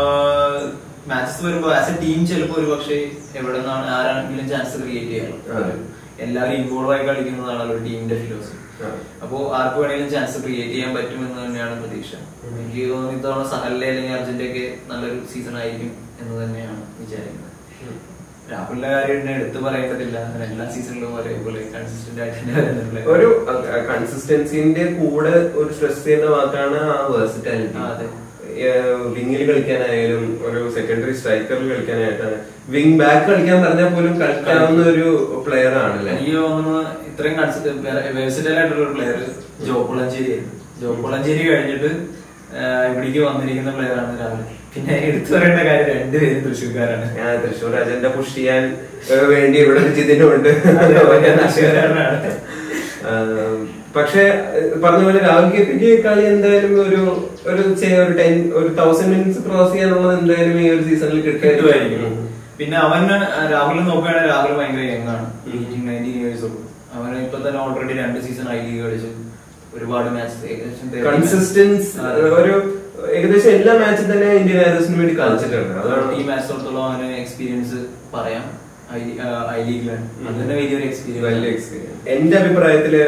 മാച്ചസ് വരുമ്പോൾ ആസ് എ ടീം ചിലപ്പോൾ ഒരു പക്ഷേ എവിടെ നിന്നാണ് ആരാണെങ്കിലും ചാൻസ് ക്രിയേറ്റ് അതെ. ചെയ്യാറ് എല്ലാവരും ഇൻവോൾവ് ആയി കളിക്കുന്നതാണ് ഒരു ടീമിന്റെ ഫിലോസഫി അതെ. അപ്പോ ആർക്ക് വേണമെങ്കിലും ചാൻസ് ക്രിയേറ്റ് ചെയ്യാൻ പറ്റുമെന്ന് തന്നെയാണ് പ്രതീക്ഷ എനിക്ക് തോന്നുന്നു ഇത്തവണ സഹലിലെ അല്ലെങ്കിൽ അർജുന്റെ ഒക്കെ നല്ലൊരു സീസൺ ആയിരിക്കും എന്ന് തന്നെയാണ് വിചാരിക്കുന്നത് രാഹുലിന്റെ കാര്യം തന്നെ എടുത്തു പറയേണ്ടതില്ല അങ്ങനെ എല്ലാ സീസണിലും ഒരേപോലെ കൺസിസ്റ്റന്റ് ആയിട്ട് തന്നെ വരുന്ന player. ഒരു കൺസിസ്റ്റൻസിന്റെ കൂടെ ഒരു സ്ട്രെസ് ചെയ്യുന്ന വാക്കാണ് ആ വേഴ്സിറ്റാലിറ്റി ആ, അതെ. വിങ്ങിൽ കളിക്കാനായാലും ഒരു സെക്കൻഡറി സ്ട്രൈക്കറിൽ കളിക്കാനായിട്ടാണ് വിങ് ബാക്ക് കളിക്കാൻ പറഞ്ഞാൽ പോലും കളിക്കാവുന്ന ഒരു പ്ലെയർ ആണല്ലേ എനിക്ക് തോന്നുന്നു ഇത്രയും വേഴ്സിറ്റൽ ആയിട്ടുള്ള ഒരു പ്ലെയർ ജോപ്പുളഞ്ചേരി ആയിരുന്നു ജോപ്പുളഞ്ചേരി കഴിഞ്ഞിട്ട് ആ, ഇവിടേക്ക് വന്നിരിക്കുന്ന പ്ലെയർ ആണ് രാഹുൽ പിന്നെ എടുത്തു പറയേണ്ട കാര്യം രണ്ടുപേരും തൃശ്ശൂർക്കാരാണ് ഞാൻ തൃശ്ശൂർ അജണ്ട പുഷ് ചെയ്യാൻ ഏഹ്, വേണ്ടി ഇവിടെ ഒരു ജിതിനുണ്ട് അതെ, അതെ, തൃശ്ശൂർക്കാരനാണ്. ആഹ്, പക്ഷെ ഏഹ്, പറഞ്ഞ പോലെ രാഹുൽ കെ പിക്ക് കളി എന്തായാലും ഒരു ഒരു ചെ- ഒരു ടെൻ ഒരു തൗസൻഡ് മിനിറ്റ്സ് ക്രോസ് ചെയ്യാനുള്ളത് എന്തായാലും ഈ ഒരു സീസണിൽ കിട്ടുമായിരിക്കും പിന്നെ അവന് രാഹുൽ നോക്കുകയാണെങ്കിൽ രാഹുൽ ഭയങ്കര യങ് ആണ് നയൻറ്റീൻ ഇയേഴ്സ് ഉള്ളൂ അവന് ഇപ്പൊ തന്നെ ഓൾറെഡി രണ്ട് സീസൺ ഐ ലീഗ് കളിച്ചു ഒരുപാട് മാച്ച് ഏകദേശം 30 കൺസിസ്റ്റൻസ് അതെ. ഒരു ഏകദേശം എല്ലാ മാച്ചും തന്നെ ഇന്ത്യൻ റൈഡേഴ്സിന് വേണ്ടി കളിച്ചിട്ടുണ്ട് അതാണ് ഈ മാച്ചിടത്തോളം അവന് എക്സ്പീരിയൻസ് പറയാം ഐ ലീഗിലാണ് അത് തന്നെ വലിയൊരു വലിയ എക്സ്പീരിയൻസ് എക്സ്പീരിയൻസ് എന്റെ അഭിപ്രായത്തില്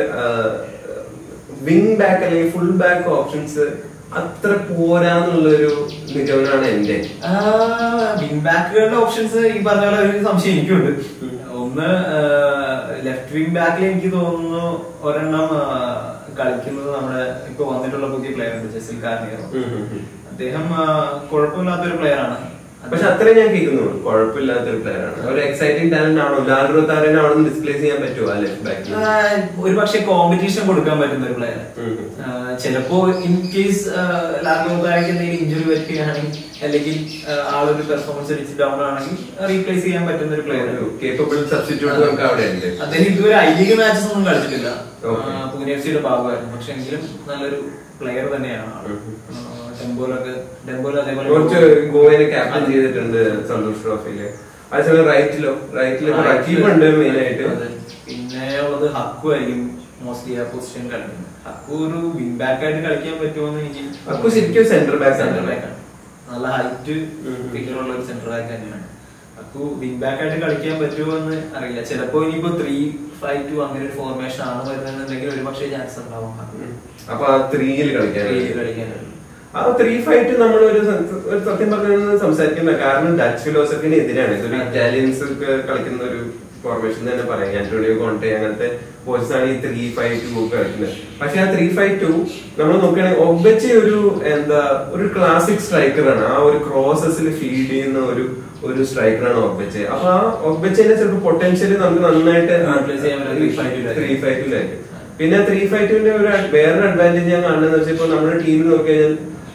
വിങ് ബാക്ക് അല്ലെങ്കിൽ ഫുൾ ബാക്ക് ഓപ്ഷൻസ് അത്ര പോരാന്നുള്ളൊരു നിഗമനമാണ് എന്റെ വിങ് ബാക്കുകളുടെ ഓപ്ഷൻസ് ഈ പറഞ്ഞ പോലെ ഒരു സംശയം എനിക്കുണ്ട് ഒന്ന് ലെഫ്റ്റ് വിങ് ബാക്കിൽ എനിക്ക് തോന്നുന്നു ഒരെണ്ണം ആ, കളിക്കുന്നത് നമ്മുടെ ഇപ്പൊ വന്നിട്ടുള്ള പുതിയ പ്ലെയർ ഉണ്ട് ജസിൽ കാർണിയറോ അദ്ദേഹം ആ, കുഴപ്പമില്ലാത്തൊരു പ്ലെയർ ആണ് പക്ഷെ അത്രയും ഞാൻ കേൾക്കുന്നു കുഴപ്പമില്ലാത്തൊരു പ്ലെയർ ആണ് ഒരു എക്സൈറ്റിംഗ് ടാലന്റ് ആണോ ലാൽ റോത്താറിനെ അവിടെ നിന്ന് ഡിസ്പ്ലേസ് ചെയ്യാൻ പറ്റുമോ ആ ലെഫ്റ്റ് ബാക്കിൽ ഒരു പക്ഷെ കോമ്പറ്റീഷൻ കൊടുക്കാൻ പറ്റുന്ന ഒരു പ്ലെയർ ഉം. ചിലപ്പോ ഇൻ കേസ് ലാഗോതാരക്ക് എന്തെങ്കിലും ഇഞ്ചുറി പറ്റുകയാണെങ്കിൽ അല്ലെങ്കിൽ ആ, ആളൊരു പെർഫോമൻസ് അടിച്ച് ഡൗൺ ആണെങ്കിൽ റീപ്ലേസ് ചെയ്യാൻ പറ്റുന്ന ഒരു പ്ലെയർ ഒരു കേപ്പബിൾ സബ്സ്റ്റിറ്റ്യൂട്ട് നമുക്ക് അവിടെ ഉണ്ട് അദ്ദേഹം ഇതുവരെ ഐ ലീഗ് മാച്ചസ് ഒന്നും കളിച്ചിട്ടില്ല Okay. പൂനെ എഫ് സിയുടെ ഭാഗമായിരുന്നു പക്ഷെ എങ്കിലും നല്ലൊരു പ്ലെയർ തന്നെയാണ് ആള്. ആ, ടെമ്പോലൊക്കെ ടെമ്പോയിൽ അതേപോലെ കുറച്ച് ഗോവനെ ക്യാപ്റ്റൻ ചെയ്തിട്ടുണ്ട് സന്തോഷ് ട്രോഫിയില് അതേസമയം റൈറ്റിലോ റൈറ്റില് റക്കീബ് ഉണ്ട് മെയിൻ ആയിട്ട് അതെ. പിന്നെ ഉള്ളത് ഹക്കു ആയിരിക്കും മോസ്റ്റ്ലി ആ പൊസിഷൻ കളിക്കുന്നത് ഹക്കു ഒരു വിങ് ബാക്ക് ആയിട്ട് കളിക്കാൻ പറ്റുമോന്ന് എനിക്ക് ഹക്കു ശരിക്കും center back ആണ്. Center back ആണ്. നല്ല ഹൈറ്റ് ഉം. ഫിഗർ ഉള്ള ഒരു സെന്റർ ബാക്ക് തന്നെയാണ് ഹക്കു വിങ് ബാക്ക് ആയിട്ട് കളിക്കാൻ പറ്റുമോ എന്ന് അറിയില്ല ചിലപ്പോ ഇനിയിപ്പോ ത്രീ ഫൈവ് ടു അങ്ങനെ ഒരു ഫോർമേഷൻ ആണ് വരുന്നതെന്നുണ്ടെങ്കിൽ ഒരു പക്ഷേ ചാൻസ് ഉണ്ടാവും ഹക്കു ഉം. അപ്പൊ ആ ത്രീയിൽ കളിക്കാൻ Three ല് കളിക്കാനായിട്ട് ആ ത്രീ ഫൈറ്റ് നമ്മൾ ഒരു ഒരു സത്യം പറഞ്ഞ സംസാരിക്കുന്ന കാരണം ഡച്ച് ഫിലോസഫിന് എതിരാണ് ഇതൊരു ഇറ്റാലിയൻസ് ഒക്കെ കളിക്കുന്ന ഒരു ഫോർമേഷൻ തന്നെ പറയാം ആന്റോണിയോ കോണ്ടെ അങ്ങനത്തെ കോച്ചസ് ആണ് ഈ ത്രീ ഫൈവ് ടു ഒക്കെ കളിക്കുന്നത് പക്ഷെ ആ ത്രീ ഫൈവ് ടു നമ്മൾ നോക്കുകയാണെങ്കിൽ ഒബച്ചി ഒരു എന്താ ഒരു ക്ലാസിക് സ്ട്രൈക്കറാണ് ആ ഒരു ക്രോസസിൽ ഫീഡ് ചെയ്യുന്ന ഒരു ഒരു സ്ട്രൈക്കറാണ് ഒബച്ചെ അപ്പൊ ആ ഒബച്ചേന്റെ ചിലപ്പോൾ പൊട്ടൻഷ്യൽ നമുക്ക് നന്നായിട്ട് Utilize ചെയ്യാൻ പറ്റും 3-5 ലായിരിക്കും. ത്രീ ഫൈവിലായിരിക്കും പിന്നെ ത്രീ ഫൈവ് ടുവിന്റെ ഒരു അഡ്- വേറൊരു അഡ്വാൻറ്റേജ് ഞാൻ കാണുന്നത് വെച്ചാൽ ഇപ്പൊ നമ്മുടെ ടീമിൽ നോക്കിക്കഴിഞ്ഞാൽ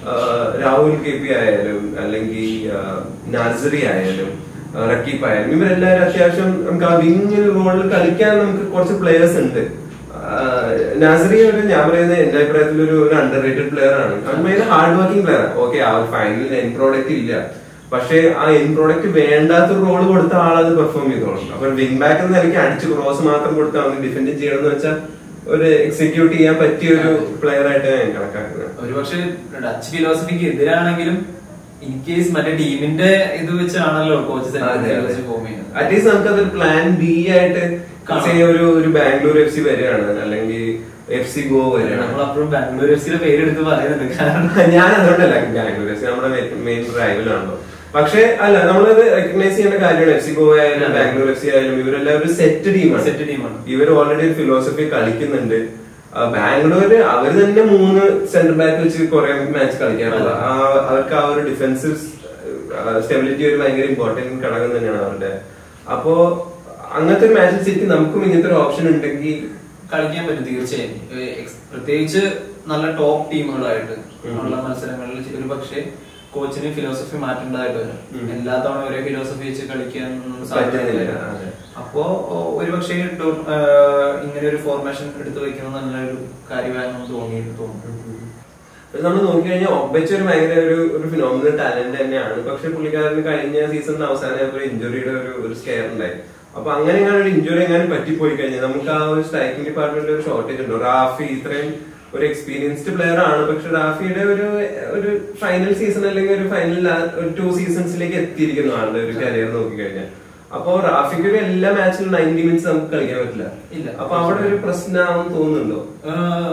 ആ, രാഹുൽ കെ പി ആയാലും അല്ലെങ്കിൽ ആ, നാസറി ആയാലും ആ, റക്കീബ് ആയാലും ഇവരെല്ലാവരും അത്യാവശ്യം നമുക്ക് ആ വിങ് റോളിൽ കളിക്കാൻ നമുക്ക് കുറച്ച് പ്ലേയേഴ്സ് ഉണ്ട് ആ, നാസറി ഒരു ഞാൻ പറയുന്നത് എന്റെ അഭിപ്രായത്തിൽ ഒരു ഒരു അണ്ടർ റേറ്റഡ് പ്ലെയർ ആണ് ഭയങ്കര ഹാർഡ് വർക്കിംഗ് പ്ലെയർ ഓക്കെ ആ ഒരു ഫൈനൽ എൻ പ്രോഡക്റ്റ് ഇല്ല പക്ഷേ ആ എൻ പ്രോഡക്റ്റ് വേണ്ടാത്ത റോൾ കൊടുത്ത ആളത് പെർഫോം ചെയ്തോളും അപ്പൊ വിങ് ബാക്ക് എന്ന നിലയ്ക്ക് അടിച്ച് ക്രോസ് മാത്രം കൊടുത്ത് അവന് ഡിഫെൻഡ് ചെയ്യണം എന്ന് വെച്ചാൽ ഒരു എക്സിക്യൂട്ട് ചെയ്യാൻ പറ്റിയ ഒരു പ്ലെയർ ആയിട്ട് ഞാൻ കണക്കാക്കുന്നത് ഒരുപക്ഷെ ഡച്ച് ഫിലോസഫിക്ക് എതിരാണെങ്കിലും ഇൻ കേസ് മറ്റേ ടീമിന്റെ ഇത് വെച്ചാണല്ലോ കോച്ച് ഫോം ചെയ്യുന്നത് അറ്റ്ലീസ്റ്റ് നമുക്ക് അതൊരു പ്ലാൻ ബി ആയിട്ട് കാണാം. say ഒരു ഒരു ബാംഗ്ലൂർ എഫ് സി വരികയാണ് അല്ലെങ്കിൽ എഫ് സി ഗോ വരികയാണ് നമ്മളപ്പോഴും ബാംഗ്ലൂർ എഫ് സിയുടെ പേരെടുത്ത് പറയുന്നുണ്ട് കാരണം ഞാൻ അതുകൊണ്ടല്ല ബാംഗ്ലൂർ എഫ് സി നമ്മുടെ മെയിൻ റൈവലാണല്ലോ പക്ഷേ അല്ല നമ്മളത് റെക്കഗ്നൈസ് ചെയ്യേണ്ട കാര്യമാണ് എഫ് സി ഗോ ആയാലും ബാംഗ്ലൂർ എഫ് സി ആയാലും ഇവരെല്ലാം ഒരു സെറ്റ് ടീമാണ് സെറ്റ് ടീമാണ് ഇവർ ഓൾറെഡി ഒരു ഫിലോസഫി കളിക്കുന്നുണ്ട് ആ, ബാംഗ്ലൂര് അവർ തന്നെ മൂന്ന് സെന്റർ ബാക്ക് വെച്ച് കുറെ മാച്ച് കളിക്കാറുള്ള ആ, അവർക്ക് ആ ഒരു ഡിഫൻസീവ് സ്റ്റെബിലിറ്റി ഒരു ഭയങ്കര ഇമ്പോർട്ടന്റ് ഘടകം തന്നെയാണ് അവരുടെ അപ്പോ അങ്ങനത്തെ ഒരു മാച്ചിൽ ശരിക്കും നമുക്കും ഇങ്ങനത്തെ ഒരു ഓപ്ഷൻ ഉണ്ടെങ്കിൽ കളിക്കാൻ പറ്റും തീർച്ചയായും ഏ, ex- പ്രത്യേകിച്ച് നല്ല ടോപ്പ് ടീമുകളായിട്ട് ഉള്ള മത്സരങ്ങളിൽ ഒരു പക്ഷേ കോച്ചിന് ഫിലോസഫി മാറ്റേണ്ടതായിട്ട് വരും ഉം. എല്ലാ തവണ ഒരേ ഫിലോസഫി വെച്ച് കളിക്കാൻ പറ്റുന്നില്ല, സാധ്യതയില്ല അതെ. അപ്പോ ഒരു പക്ഷേ ഇങ്ങനെ ഒരു ഫോർമേഷൻ എടുത്തു വെക്കുന്നത് നല്ലൊരു കാര്യമാണെന്ന് തോന്നി തോന്നുന്നു നമ്മൾ നോക്കിക്കഴിഞ്ഞാൽ ഒബച്ച് ഒരു ഭയങ്കര ഒരു ഒരു ഫിനോമിനൽ ടാലന്റ് തന്നെയാണ് പക്ഷെ പുള്ളിക്കാരന് കഴിഞ്ഞ സീസണിന് അവസാനം ഒരു ഇഞ്ചുറിയുടെ ഒരു ഒരു സ്കെയർ ഉണ്ടായി അപ്പൊ അങ്ങനെ എങ്ങനെ ഒരു ഇഞ്ചുറി എങ്ങനെ പറ്റിപ്പോയി കഴിഞ്ഞാൽ നമുക്ക് ആ ഒരു സ്ട്രൈക്കിംഗ് ഡിപ്പാർട്ട്മെന്റിൽ ഒരു ഷോർട്ടേജ് ഉണ്ട് റാഫി ഇത്രയും ഒരു എക്സ്പീരിയൻസ്ഡ് പ്ലെയർ ആണ് പക്ഷെ റാഫിയുടെ ഒരു ഒരു ഫൈനൽ സീസൺ അല്ലെങ്കിൽ ഒരു ഫൈനൽ ഒരു ടു സീസൺസിലേക്ക് എത്തിയിരിക്കുന്നു ആളുടെ ഒരു കരിയർ നോക്കിക്കഴിഞ്ഞാൽ അപ്പൊ റാഫിക്ക് ഒരു എല്ലാ മാച്ചിലും നയൻറ്റി മിനിറ്റ്സ് നമുക്ക് കളിക്കാൻ പറ്റില്ല ഇല്ല. അപ്പൊ അവിടെ ഒരു പ്രശ്നമാണെന്ന് തോന്നുന്നുണ്ടോ ഏഹ്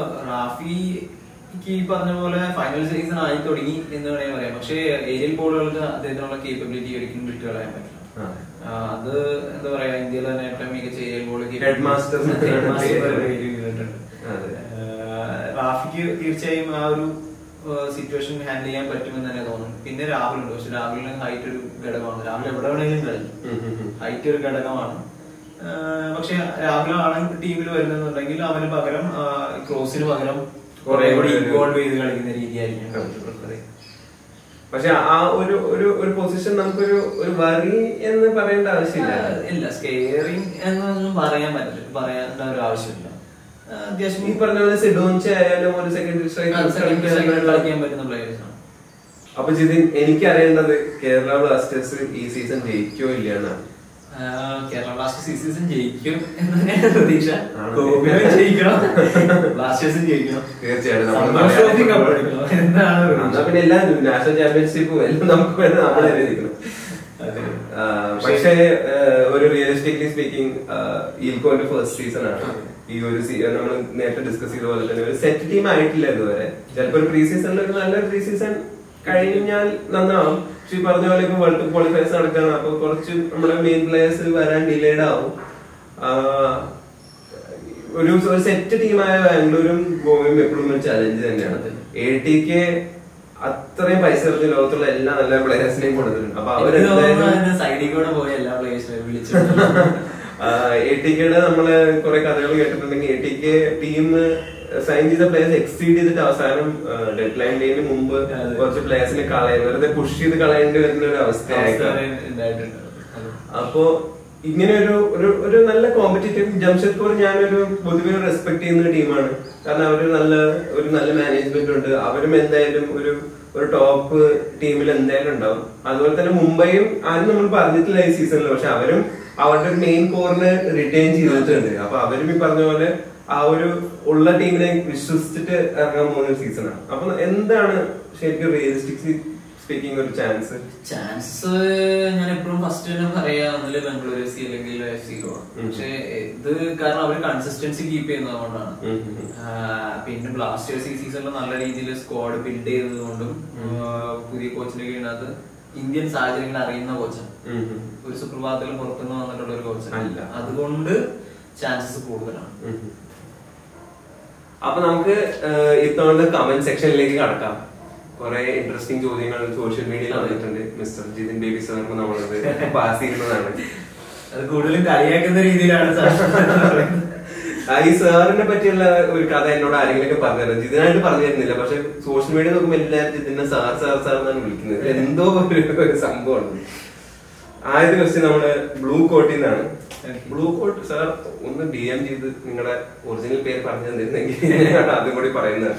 റാഫിക്ക് ഈ പറഞ്ഞ പോലെ ഫൈനൽ സീസൺ ആയി തുടങ്ങി എന്ന് വേണമെങ്കിൽ പറയാം പക്ഷേ ഏരിയൽ ബോളുകൾക്ക് അദ്ദേഹത്തിനുള്ള കേപ്പബിലിറ്റി ഒരിക്കലും വിട്ടു കളയാൻ പറ്റില്ല ആ. ആ, അത് എന്താ പറയാ ഇന്ത്യയിൽ തന്നെ ഏറ്റവും മികച്ച ഏരിയൽ ബോൾ Headmaster ഹെഡ്മാസ്റ്റർ അതെ. റാഫിക്ക് തീർച്ചയായും ആ ഒരു സിറ്റുവേഷൻ ഹാൻഡിൽ ചെയ്യാൻ പറ്റുമെന്ന് തന്നെ തോന്നുന്നു പിന്നെ രാഹുൽ ഉണ്ട് പക്ഷെ രാഹുലിന് ഹൈറ്റ് ഒരു ഘടകമാണ് രാഹുൽ എവിടെ വേണമെങ്കിലും കളിക്കും ഉം ഉം ഉം. ഹൈറ്റ് ഒരു ഘടകമാണ് ആ, പക്ഷെ രാഹുലാണ് ടീമിൽ വരുന്നുണ്ടെങ്കിൽ അവന് പകരം ആ, ക്രോസിന് പകരം കുറെ കൂടി ഒരു- ഇൻവോൾവ് ചെയ്ത് കളിക്കുന്ന രീതിയായിരിക്കും coach prefer ചെയ്യുന്നത്. പക്ഷെ ആ ഒരു ഒരു ഒരു പൊസിഷൻ നമുക്കൊരു ഒരു വറി എന്ന് പറയേണ്ട ആവശ്യമില്ല ആ, ഇല്ല സ്കെയറിങ് എന്നൊന്നും പറയാൻ പറ്റില്ല പറയേണ്ട ഒരു ആവശ്യമില്ല ആ, ഈ അത്യാവശ്യം പറഞ്ഞ പോലെ സിഡോൻചെ ആയാലും ഒരു സെക്കൻഡറി സെക്കൻഡ് സ്ട്രൈക്കർ കളിക്കാൻ പറ്റുന്ന പ്ലേയേഴ്സ് ആണ് അപ്പൊ ജിതിൻ എനിക്ക് അറിയേണ്ടത് കേരള ബ്ലാസ്റ്റേഴ്സ് ഈ സീസൺ ജയിക്കോ ഇല്ല എന്നാണ് ആ, കേരള ബ്ലാസ്റ്റേഴ്സ് ഈ സീസൺ ജയിക്കും എന്ന് തന്നെയാണ് പ്രതീക്ഷ ആണോ? ഗോകുലം ജയിക്കണം ബ്ലാസ്റ്റേഴ്സും ജയിക്കണം തീർച്ചയായും നമ്മൾ സന്തോഷ് മലയാളി ട്രോഫി football- കപ്പെടുക്കണം എന്നാണ് എന്നാ പ്രതീക്ഷ. പിന്നെ എല്ലാ നാഷണൽ ചാമ്പ്യൻഷിപ്പും എല്ലാം നമുക്ക് വേണം നമ്മളെ എഴുതിക്കണം അതെ. പക്ഷേ ഏഹ്, ഒരു റിയലിസ്റ്റിക്കലി സ്പീക്കിംഗ് ഈൽക്കോന്റെ ഫസ്റ്റ് സീസൺ ആണ് ഈ ഒരു നമ്മൾ നേരത്തെ ഡിസ്കസ് ചെയ്ത പോലെ തന്നെ ഒരു സെറ്റ് ടീം ആയിട്ടില്ല ഇതുവരെ ചിലപ്പോൾ ഒരു പ്രീ സീസണിൽ ഒരു നല്ലൊരു പ്രീ സീസൺ കഴിഞ്ഞാൽ നന്നാവും പക്ഷെ ഈ പറഞ്ഞ പോലെ ഇപ്പൊ വേൾഡ് കപ്പ് ക്വാളിഫയേഴ്സ് നടക്കാണ് അപ്പൊ കുറച്ച് നമ്മുടെ മെയിൻ പ്ലേയേഴ്സ് വരാൻ ഡിലേഡ് ആവും ആഹ്, ഒരു ഒരു സെറ്റ് ടീമായ ബാംഗ്ലൂരും ഗോവയും എപ്പോഴും ഒരു ചലഞ്ച് തന്നെയാണ് എ ടിക്ക് അത്രയും പൈസ എറിഞ്ഞ് ലോകത്തുള്ള എല്ലാ നല്ല പ്ലേയേഴ്സിനെയും കൊടുത്തിട്ടുണ്ട് അപ്പൊ എനിക്ക് തോന്നുന്നു അവരെന്തായാലും അതിന്റെ സൈഡിൽ കൂടെ പോയ എല്ലാ പ്ലേയേഴ്സിനെയും വിളിച്ചു എ ടിക്കയുടെ നമ്മള് കുറെ കഥകൾ കേട്ടിട്ടുണ്ടെങ്കിൽ എ ടിക്ക് ടീം സൈൻ ചെയ്ത പ്ലേയേഴ്സ് എക്സീഡ് ചെയ്തിട്ട് അവസാനം ഡെഡ് ലൈൻ ഡേന് മുമ്പ് അതെ. കുറച്ച് പ്ലേയേഴ്സിനെ കളയാൻ വെറുതെ പുഷ് ചെയ്ത് കളയേണ്ടി വരുന്ന ഒരു അവസ്ഥയായിരിക്കും ഉണ്ടായിട്ടുണ്ട് അതെ. അപ്പോ ഇങ്ങനെ ഒരു ഒരു ഒരു നല്ല കോമ്പറ്റേറ്റീവ് ജംഷഡ്പൂർ ഞാനൊരു പൊതുവെ റെസ്പെക്ട് ചെയ്യുന്ന ഒരു ടീമാണ് കാരണം അവര് നല്ല ഒരു നല്ല മാനേജ്മെന്റ് ഉണ്ട് അവരും എന്തായാലും ഒരു ഒരു ടോപ്പ് ടീമിൽ എന്തായാലും ഉണ്ടാവും അതുപോലെ തന്നെ മുംബൈയും ആരും നമ്മൾ പറഞ്ഞിട്ടില്ല ഈ സീസണിൽ പക്ഷെ അവരും അവരുടെ മെയിൻ കോറിന് റിട്ടേൺ ചെയ്തിട്ടുണ്ട് അപ്പൊ അവരും ഈ പറഞ്ഞ പോലെ ആ ഒരു ഉള്ള ടീമിനെ വിശ്വസിച്ചിട്ട് ഇറങ്ങാൻ പോകുന്ന ഒരു സീസണാണ് അപ്പൊ എന്താണ് ശരിക്കും റിയലിസ്റ്റിക് സ്പീക്കിംഗ് ഒരു ചാൻസ് ചാൻസ് ഞാൻ എപ്പോഴും ഫസ്റ്റ് തന്നെ പറയാ ഒന്നില് ബംഗളൂരു എഫ് സി അല്ലെങ്കിൽ എഫ് സി ഉം. പക്ഷെ ഇത് കാരണം അവർ കൺസിസ്റ്റൻസി കീപ്പ് ചെയ്യുന്നത് കൊണ്ടാണ് ഉം ഉം ഉം. ആ, പിന്നെ ബ്ലാസ്റ്റേഴ്സ് ഈ സീസണിൽ നല്ല രീതിയിൽ സ്ക്വാഡ് ബിൽഡ് ചെയ്തത് കൊണ്ടും പുതിയ കോച്ചിന്റെ കീഴിനകത്ത് ഇന്ത്യൻ സാഹചര്യങ്ങൾ അറിയുന്ന കോച്ചാണ് ഉം ഉം. ഒരു സുപ്രഭാതത്തിൽ പുറത്തുനിന്ന് വന്നിട്ടുള്ള ഒരു അല്ല. കോച്ചാണ് അതുകൊണ്ട് ചാൻസസ് കൂടുതലാണ് ഉം. അപ്പൊ നമുക്ക് ഏഹ്, ഇത്തവണത്തെ കമന്റ് സെക്ഷനിലേക്ക് കടക്കാം കുറെ ഇൻട്രസ്റ്റിംഗ് ചോദ്യങ്ങൾ സോഷ്യൽ മീഡിയയിൽ വന്നിട്ടുണ്ട് മിസ്റ്റർ ജിതിൻ ബേബി സാറിന് നമ്മളത് പാസ് ചെയ്യുന്നതാണ് അത് കൂടുതലും കളിയാക്കുന്ന രീതിയിലാണ് സാർ പറയുന്നത്. ആ, ഈ സാറിനെ പറ്റിയുള്ള ഒരു കഥ എന്നോട് ആരെങ്കിലും ഒക്കെ പറഞ്ഞു തരുന്നത് ഇതിനായിട്ട് പറഞ്ഞു തരുന്നില്ല പക്ഷെ സോഷ്യൽ മീഡിയ നോക്കുമ്പോൾ എല്ലാവരും ഇതിനെ സാർ സാർ സാർ എന്നാണ് വിളിക്കുന്നത് ഇത് എന്തോ ഒരു ഒരു സംഭവമാണ് ആദ്യത്തെ ക്വസ്റ്റ്യൻ നമ്മുടെ ബ്ലൂ കോട്ടിൽ നിന്നാണ് ബ്ലൂ കോട്ട് സാർ ഒന്ന് ഡി എം ചെയ്ത് നിങ്ങളുടെ ഒറിജിനൽ പേര് പറഞ്ഞു തന്നിരുന്നെങ്കിൽ ഞാൻ അതും കൂടി പറയുന്നത്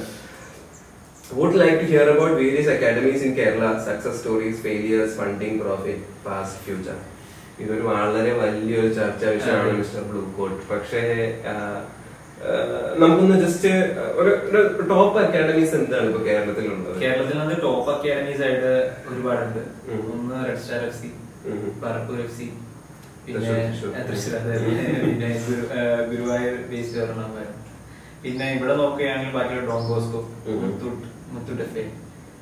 would like to hear about various academies in Kerala success stories failures funding profit past future ഇതൊരു വളരെ വലിയൊരു ചർച്ചാ വിഷയമാണ് മിസ്റ്റർ ബ്ലൂ കോട്ട് പക്ഷേ ആ, ആ, നമുക്കൊന്ന് ജസ്റ്റ് ഒരു ടോപ്പ് അക്കാഡമീസ് എന്താണ് ഇപ്പൊ കേരളത്തിലുള്ളത് കേരളത്തിൽ നിന്ന് ടോപ്പ് അക്കാഡമീസ് ആയിട്ട് ഒരുപാടുണ്ട് ഉം. ഒന്ന് റെഡ് സ്റ്റാർ എഫ് സി ഉം. പറപ്പൂർ എഫ് സി പിന്നെ തൃശ്ശൂർ, തൃശ്ശൂർ. ആ, തൃശ്ശൂർ അതെ. പിന്നെ ഗുരു- ആ, ഗുരുവായൂർ ബേസ്ഡ് ഒരെണ്ണം പിന്നെ ഇവിടെ നോക്കുകയാണെങ്കിൽ ബാക്കിയുള്ള ഡോൺ ബോസ്കോ ഉം. മുത്തൂട്ട് മുത്തൂട്ട് എഫ് എ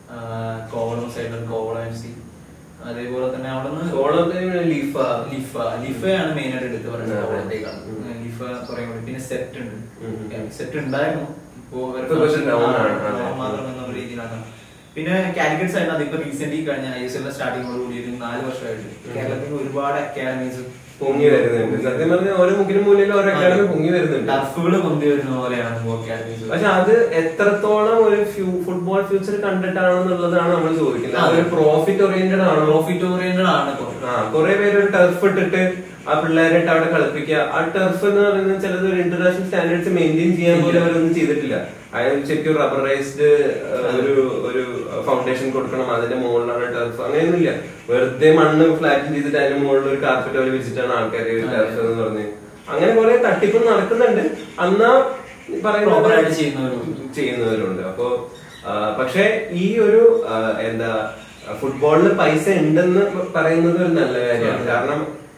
കോവളം സൈഡിൽ കോവളം എഫ് സി അതേപോലെ തന്നെ അവിടെ കോളത്തിന് ലീഫ ലിഫ ലിഫയാണ് മെയിൻ ആയിട്ട് എടുത്ത് പറയുന്നത് അതെ. കോവളത്തേക്കാണ് ഉം. ലിഫ കുറെ കൂടി പിന്നെ സെറ്റ് ഉണ്ട് ഉം. സെറ്റ് ഉണ്ടായിരുന്നു ഇപ്പോ ഇപ്പൊ പക്ഷെ down ആണ്. ആ, അതെ. down മാത്രം എന്നുള്ള രീതിയിലാണ് പിന്നെ കാലിക്കറ്റ് സൈഡ് അതിപ്പോ റീസെന്റ് കഴിഞ്ഞ ഐ എസ് എൽ സ്റ്റാർട്ടിങ്ങോട് കൂടി ഒരു നാല് വർഷമായിട്ട് കേരളത്തിൽ ഒരുപാട് അക്കാഡമീസ് പൊങ്ങി വരുന്നുണ്ട് സത്യം പറഞ്ഞാൽ ഓരോ മുക്കിനും മൂലയിലും ഓരോ അക്കാഡമി പൊങ്ങി വരുന്നുണ്ട് ടർഫുകൾ പൊന്തി വരുന്ന പോലെയാണ് അക്കാഡമീസ് പക്ഷെ അത് എത്രത്തോളം ഒരു ഫുട്ബോൾ ഫ്യൂച്ചർ കണ്ടിട്ടാണെന്നുള്ളതാണ് നമ്മൾ ചോദിക്കുന്നത് അതെ. അതൊരു പ്രോഫിറ്റ് ഓറിയന്റഡ് ആണോ പ്രോഫിറ്റ് ഓറിയന്റഡ് ആണ് ഇപ്പൊ. ആ കുറെ പേര് ഒരു ടർഫ് ഇട്ടിട്ട് ആ പിള്ളേരായിട്ട് അവിടെ കളിപ്പിക്കുക ആ ടർഫ് എന്ന് പറയുന്നത് ചിലത് ഒരു ഇന്റർനാഷണൽ സ്റ്റാൻഡേർഡ്സ് മെയിൻറ്റെയിൻ ചെയ്യാൻ പോലും അവരൊന്നും ചെയ്തിട്ടില്ല അയാൾ ശരിക്കും റബ്ബറൈസ്ഡ് ഒരു ഒരു ഫൗണ്ടേഷൻ കൊടുക്കണം അതിന്റെ മുകളിലാണ് ടർഫ് അങ്ങനെയൊന്നുമില്ല വെറുതെ മണ്ണ് ഫ്ലാറ്റ് ചെയ്തിട്ട് അതിന്റെ മുകളിൽ ഒരു കാർപ്പറ്റ് പോലെ വിരിച്ചിട്ടാണ് ആൾക്കാർ ടർഫ് എന്ന് പറഞ്ഞ് അങ്ങനെ കുറെ തട്ടിപ്പ് നടക്കുന്നുണ്ട് അന്നാ Proper ആയിട്ട് പറയുന്നത് ചെയ്യുന്നവരുണ്ട്. ചെയ്യുന്നവരുണ്ട് അപ്പോ ആ, പക്ഷേ ഈ ഒരു ആ, എന്താ ഫുട്ബോളിൽ പൈസ ഉണ്ടെന്ന് പറയുന്നത് ഒരു നല്ല കാര്യമാണ് അതെ. കാരണം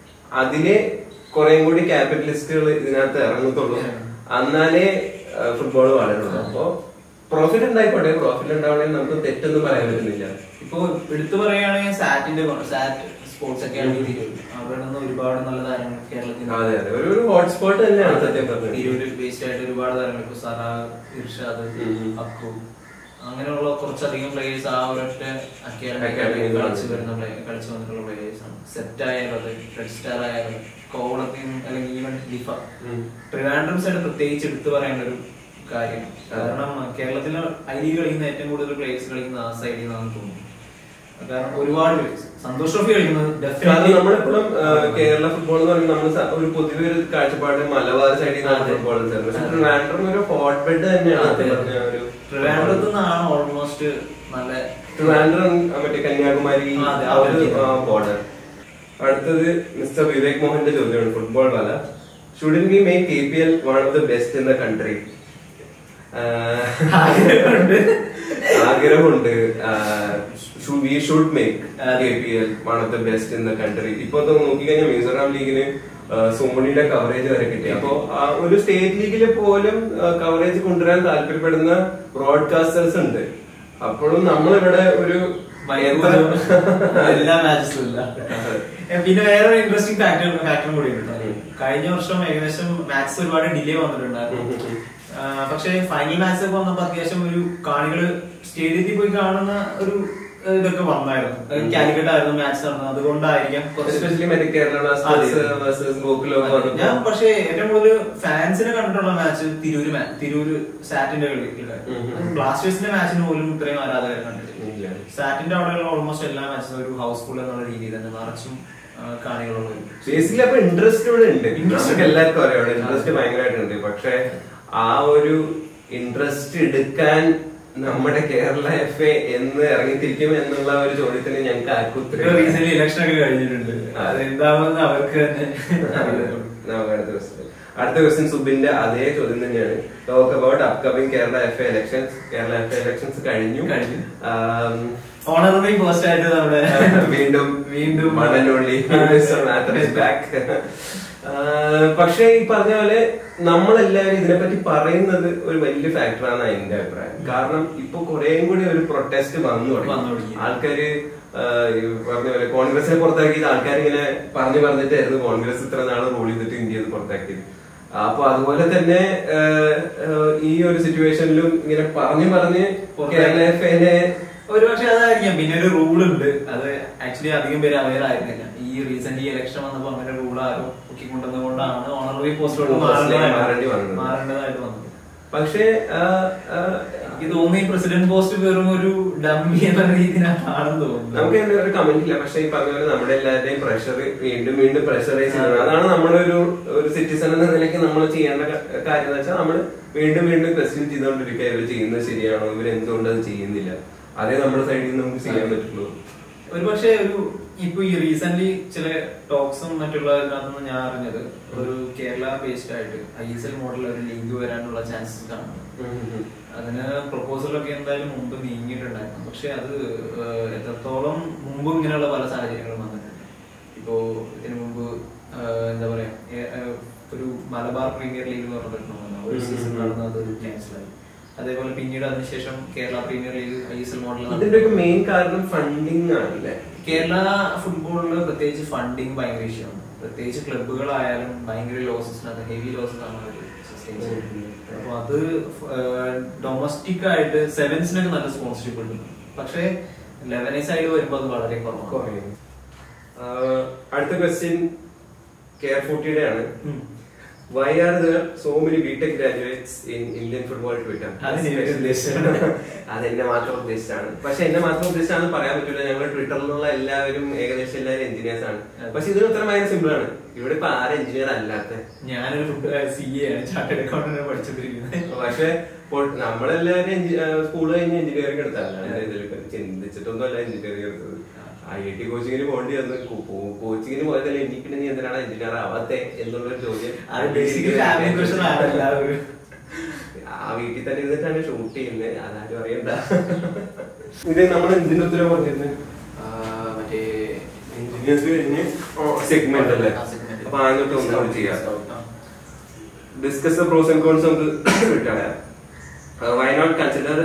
അതിലെ കുറെ കൂടി ക്യാപിറ്റലിസ്റ്റുകൾ ഇതിനകത്ത് ഇറങ്ങത്തുള്ളൂ എന്നാലേ ഫുട്ബോൾ വളരുള്ളൂ അപ്പോ പ്രോഫിറ്റ് ഉണ്ടായിക്കോട്ടെ പ്രോഫിറ്റ് ഉണ്ടാവണമെങ്കിൽ നമുക്ക് തെറ്റൊന്നും പറയാൻ പറ്റുന്നില്ല ഇപ്പൊ എടുത്തു പറയുകയാണെങ്കിൽ സാറ്റിന്റെ സാറ്റ് സ്പോർട്സ് അക്കാഡമി തിരൂർ അവിടെ നിന്ന് ഒരുപാട് നല്ല താരങ്ങൾ കേരളത്തിൽ അതെ അതെ ഒരു ഒരു ഹോട്ട്സ്പോട്ട് തന്നെയാണ് സത്യം പറഞ്ഞത് തിരൂര് ബേസ്ഡ് ആയിട്ട് ഒരുപാട് താരങ്ങൾ ഇപ്പൊ സറ ഇർഷാദ് ഉം. അക്കു അങ്ങനെയുള്ള കുറച്ചധികം പ്ലേയേഴ്സ് ആ ഒരൊറ്റ Academy അക്കാഡമി യിൽ കളിച്ചു വന്നിട്ടുണ്ട്. വരുന്ന play- കളിച്ചു വന്നിട്ടുള്ള പ്ലേയേഴ്സ് ആണ് സെറ്റ് ആയാലും അതെ റെഡ് സ്റ്റാർ ആയാലും കോവളത്തിൽ നിന്ന് അല്ലെങ്കിൽ ഈവൻ ലിഫ ഉം. ട്രിവാൻഡ്രം സൈഡ് പ്രത്യേകിച്ച് എടുത്തു പറയേണ്ട ഒരു കാര്യം കാരണം കേരളത്തിലെ ഐ ലീഗ് കളിക്കുന്ന ഏറ്റവും കൂടുതൽ പ്ലേയേഴ്സ് കളിക്കുന്ന ആ സൈഡിൽ നിന്നാണ് തോന്നുന്നു കാരണം ഒരുപാട് players. സന്തോഷ് ട്രോഫി കളിക്കുന്നത് കാരണം definitely- നമ്മളിപ്പോഴും ആ, കേരള ഫുട്ബോൾ എന്ന് പറയുമ്പോൾ നമ്മൾ സ- ഒരു പൊതുവെ ഒരു കാഴ്ചപ്പാട് മലബാർ സൈഡിൽ നിന്നാണ് അതെ. ഫുട്ബോൾ പക്ഷെ അതെ. ട്രിവാൻഡ്രം ഒരു ഹോട്ട് ബെഡ് തന്നെയാണ് അതെ. സത്യം പറഞ്ഞാ ഒരു ട്രിവാൻഡ്രത്ത് നിന്നാണ് ഓൾമോസ്റ്റ് നല്ല ട്രിവാൻഡ്രം ആ, മറ്റേ കന്യാകുമാരി ആ, അതെ, ആ ഒരു അവിടെ ബോർഡർ അടുത്തത് മിസ്റ്റർ വിവേക് മോഹന്റെ ചോദ്യമാണ് ഫുട്ബോൾ വല shouldn't we make K P L one of the best in the country ആഗ്രഹമുണ്ട്. ആഗ്രഹമുണ്ട് വി ഷുഡ് മേക്ക് അതെ. K P L one of the best in the country ഇപ്പൊ നോക്കിക്കഴിഞ്ഞാൽ മിസോറാം ലീഗിന് ആ, സോണിയുടെ കവറേജ് വരെ കിട്ടി അപ്പോ ആ ഒരു സ്റ്റേറ്റ് ലീഗിൽ പോലും കവറേജ് കൊണ്ടുവരാൻ താല്പര്യപ്പെടുന്ന ബ്രോഡ്കാസ്റ്റേഴ്സ് ഉണ്ട് അപ്പോഴും നമ്മളിവിടെ ഒരു എത്ര- എല്ലാ മാച്ചസും ഇല്ല ഏ, പിന്നെ വേറെ ഇൻട്രസ്റ്റിംഗ് ഫാക്ടർ ഫാക്ടറും കൂടി ഉണ്ട് ഉം. കഴിഞ്ഞ വർഷം ഏകദേശം മാച്ച് ഒരുപാട് ഡിലേ വന്നിട്ടുണ്ടായിരുന്നു ഉം, ഉം, ഉം. ആ, പക്ഷേ ഫൈനൽ മാച്ച് ഒക്കെ വന്നപ്പോ അത്യാവശ്യം ഒരു കാണികള് സ്റ്റേഡിയത്തിൽ പോയി കാണുന്ന ഒരു ഏ, ഇതൊക്കെ വന്നായിരുന്നു ഉം. കാലിക്കറ്റ് ആയിരുന്നു മാച്ച് നടന്നത് അതുകൊണ്ടായിരിക്കാം കുറച്ച് എസ്പെഷ്യലി മറ്റേ കേരള ബ്ലാസ്റ്റേഴ്സ് അതെ. വേഴ്സസ് ഗോകുലം ഒക്കെ അതെ. ഞാൻ വന്നപ്പോ പക്ഷേ ഏറ്റവും കൂടുതൽ ഫാൻസിനെ കണ്ടിട്ടുള്ള മാച്ച് തിരൂര് മാ- തിരൂര് സാറ്റിന്റെ കളി ഉം ഉം. ബ്ലാസ്റ്റേഴ്സിന്റെ മാച്ചിന് പോലും ഇത്രയും ആരാധകരെ കണ്ടിട്ടില്ല ഇല്ല. സാറ്റിന്റെ അവിടെയുള്ള ഓൾമോസ്റ്റ് എല്ലാ മാച്ചും ഒരു ഹൗസ്ഫുൾ എന്നുള്ള രീതിയിൽ തന്നെ നിറച്ചും ആ, കാണികളുള്ള ഒരു ബേസിക്കലി അപ്പൊ ഇൻട്രസ്റ്റ് ഇവിടെ ഉണ്ട് Interest നമുക്ക് എല്ലാവർക്കും അറിയാം അവിടെ അതെ. ഇൻട്രസ്റ്റ് ഭയങ്കരമായിട്ടുണ്ട് പക്ഷെ ആ ഒരു ഇൻട്രസ്റ്റ് എടുക്കാൻ നമ്മുടെ കേരള എഫ് എ എന്ന് ഇറങ്ങിത്തിരിക്കും എന്നുള്ള ഒരു ചോദ്യത്തിന് ഞങ്ങൾക്ക് ആർക്കും ഉത്തരം റീസെന്റ് ഇലക്ഷൻ ഒക്കെ കഴിഞ്ഞിട്ടുണ്ട് ആ. അതെന്താണെന്ന് അവർക്ക് തന്നെ അറിയുള്ളൂ. നമുക്ക് അടുത്ത ക്വസ്റ്റ്യൻ അടുത്ത ക്വസ്റ്റ്യൻ സുബിന്റെ അതേ ചോദ്യം തന്നെയാണ് talk about upcoming Kerala F A elections Kerala F A elections കഴിഞ്ഞു കഴിഞ്ഞു. ആം, ഓണററി പോസ്റ്റ് ആയിട്ട് നമ്മുടെ വീണ്ടും വീണ്ടും മണനുള്ളി ബാക്ക് പക്ഷേ ഈ പറഞ്ഞ പോലെ നമ്മളെല്ലാവരും ഇതിനെപ്പറ്റി പറയുന്നത് ഒരു വലിയ ഫാക്ടറാണ് എന്റെ അഭിപ്രായം കാരണം ഇപ്പൊ കുറേയും കൂടി ഒരു പ്രൊട്ടസ്റ്റ് വന്നു വന്നു തുടങ്ങി തുടങ്ങി. ആൾക്കാര് ആ, ഈ പറഞ്ഞ പോലെ കോൺഗ്രസിനെ പുറത്താക്കിയത് ആൾക്കാർ ഇങ്ങനെ പറഞ്ഞു പറഞ്ഞിട്ടായിരുന്നു കോൺഗ്രസ് ഇത്ര നാള് റൂൾ ചെയ്തിട്ട് ഇന്ത്യയിൽ പുറത്താക്കിയത് അപ്പൊ അതുപോലെ തന്നെ ആ, ആ, ഈ ഒരു സിറ്റുവേഷനിലും ഇങ്ങനെ പറഞ്ഞു പറഞ്ഞ് പുറത്താക്കി. കേരള എഫ് എനെ ഒരു പക്ഷെ അതായിരിക്കാം പിന്നെ ഒരു റൂൾ ഉണ്ട് അത് ആക്ച്വലി അധികം പേര് അവയർ ആയിരുന്നില്ല ഈ റീസെന്റ് ഈ ഇലക്ഷൻ വന്നപ്പോ അങ്ങനെ റൂൾ ആരോ പൊക്കിക്കൊണ്ടത് കൊണ്ടാണ് ഓണററി പോസ്റ്റിലോട്ട് മാറേണ്ടി വന്നത്. മാറേണ്ടതായിട്ട് വന്നത് പക്ഷേ ആ, ആ, എനിക്ക് തോന്നുന്നു ഈ പ്രസിഡന്റ് പോസ്റ്റ് വെറും ഒരു ഡമ്മി എന്ന രീതിയിലാണെന്ന് തോന്നുന്നു നമുക്ക് അതിന്റെ ഒരു കമന്റ് ഇല്ല പക്ഷെ ഈ പറഞ്ഞ പോലെ നമ്മുടെ എല്ലാവരുടെയും പ്രഷർ വീണ്ടും വീണ്ടും പ്രഷറൈസ് ചെയ്യുന്നത് അതാണ് നമ്മളൊരു ഒരു സിറ്റിസൺ എന്ന നിലയ്ക്ക് നമ്മൾ ചെയ്യേണ്ട ക- കാര്യം എന്ന് വെച്ചാൽ നമ്മൾ വീണ്ടും വീണ്ടും ക്വസ്റ്റ്യൻ ചെയ്തുകൊണ്ടിരിക്കുക ഇവർ ചെയ്യുന്നത് ശരിയാണോ ഇവർ എന്തുകൊണ്ട് അത് ചെയ്യുന്നില്ല അതേ നമ്മുടെ സൈഡിൽ നിന്ന് നമുക്ക് ചെയ്യാൻ പറ്റുള്ളൂ ഒരു പക്ഷേ ഒരു ഇപ്പൊ ഈ റീസെന്റ് ചില ടോക്സും മറ്റുള്ള ഇതിനകത്തുനിന്ന് ഞാൻ അറിഞ്ഞത് ഒരു കേരള ബേസ്ഡ് ആയിട്ട് ഐ എസ് എൽ മോഡൽ ഒരു ലീഗ് വരാനുള്ള ചാൻസസ് കാണുന്നു അതിന് പ്രപ്പോസലൊക്കെ എന്തായാലും മുമ്പ് നീങ്ങിയിട്ടുണ്ടായിരുന്നു പക്ഷെ അത് ഏഹ്, എത്രത്തോളം മുമ്പ് ഇങ്ങനെയുള്ള പല സാഹചര്യങ്ങളും വന്നിട്ടുണ്ട് ഇപ്പോ ഇതിനു മുമ്പ് ഏഹ്, എന്താ പറയാ ഏ- ഏഹ്, ഒരു മലബാർ പ്രീമിയർ ലീഗ് എന്ന് പറഞ്ഞിട്ടുണ്ടോ ഒരു സീസൺ നടന്നത് ക്യാൻസലായി അതേപോലെ പിന്നീട് അതിനുശേഷം Kerala premier league I S L model ഇതിന്റെ ഒക്കെ മെയിൻ കാരണം ഫണ്ടിങ് ആണല്ലേ കേരള ഫുട്ബോളിൽ പ്രത്യേകിച്ച് ഫണ്ടിങ് ഭയങ്കര ഇഷ്യൂ ആണ് പ്രത്യേകിച്ച് ക്ലബ്ബുകളായാലും ഭയങ്കര ലോസസ് ഹെവി ലോസസ് ആണ് അവർ സസ്റ്റെയിൻ ചെയ്യുന്നത് അപ്പൊ അത് ഡൊമസ്റ്റിക് ആയിട്ട് സെവൻസിനൊക്കെ നല്ല സ്പോൺസർഷിപ്പ് ഉണ്ട് പക്ഷേ ലെവനെ സൈഡ് വരുമ്പോൾ അത് വളരെ കുറവാണ് കുറയും. ആ, അടുത്ത ക്വസ്റ്റ്യൻ കെയർ ഫോർട്ടിയുടെ ആണ് ഉം. Why are there so many B Tech graduates in Indian football Twitter അത് ഞാൻ ഉദ്ദേശിച്ചത്. അത് എന്നെ മാത്രം ഉദ്ദേശിച്ചാണ് പക്ഷെ എന്നെ മാത്രം ഉദ്ദേശിച്ചാണ് പറയാൻ പറ്റില്ല ഞങ്ങൾ ട്വിറ്ററിലുള്ള എല്ലാവരും ഏകദേശം എല്ലാവരും എഞ്ചിനീയേഴ്സ് ആണ് അതെ. പക്ഷെ ഇതിന് ഉത്തരം ഭയങ്കര സിമ്പിൾ ആണ് ഇവിടെ ഇപ്പൊ ആരും എഞ്ചിനീയർ അല്ലാത്ത ഞാനൊരു സി എ ആണ് ചാർട്ടേഡ് അക്കൗണ്ടിനെ പഠിച്ചോണ്ടിരിക്കുന്നത് പക്ഷെ ഇപ്പോൾ നമ്മളെല്ലാവരും സ്കൂൾ കഴിഞ്ഞ് എഞ്ചിനീയറിംഗ് എടുത്തല്ല ഇതിൽ ചിന്തിച്ചിട്ടൊന്നും അല്ല എഞ്ചിനീയറിംഗ് എടുത്തത് ഐ ഐ ടി കോച്ചിങ്ങിന് പോകേണ്ടി വന്ന് കോച്ചിങ്ങിന് പോയതല്ലേ എനിക്ക് പിന്നെ നീ എന്തിനാണ് എഞ്ചിനീയർ ആവാത്തെ എന്നുള്ളൊരു ചോദ്യം അത് ബേസിക്കലി ഫാമിലി ക്വസ്റ്റൻ ആണ് എല്ലാവരും ആ വീട്ടിൽ തന്നെ ഇരുന്നിട്ടാണ് ഷൂട്ട് ചെയ്യുന്നത് അതാരും അറിയണ്ട ഇത് നമ്മൾ എന്തിന്റെ ഉത്തരം പറഞ്ഞിരുന്നത് ആ, മറ്റേ എഞ്ചിനീയേഴ്സ് കഴിഞ്ഞ് സെഗ്മെന്റ് അല്ലേ ആ, segment. അപ്പൊ അങ്ങോട്ട് ഒന്നുകൂടി ചെയ്യാം ആ. Discuss the pros and cons നമുക്ക് വിട്ടാണ് why not consider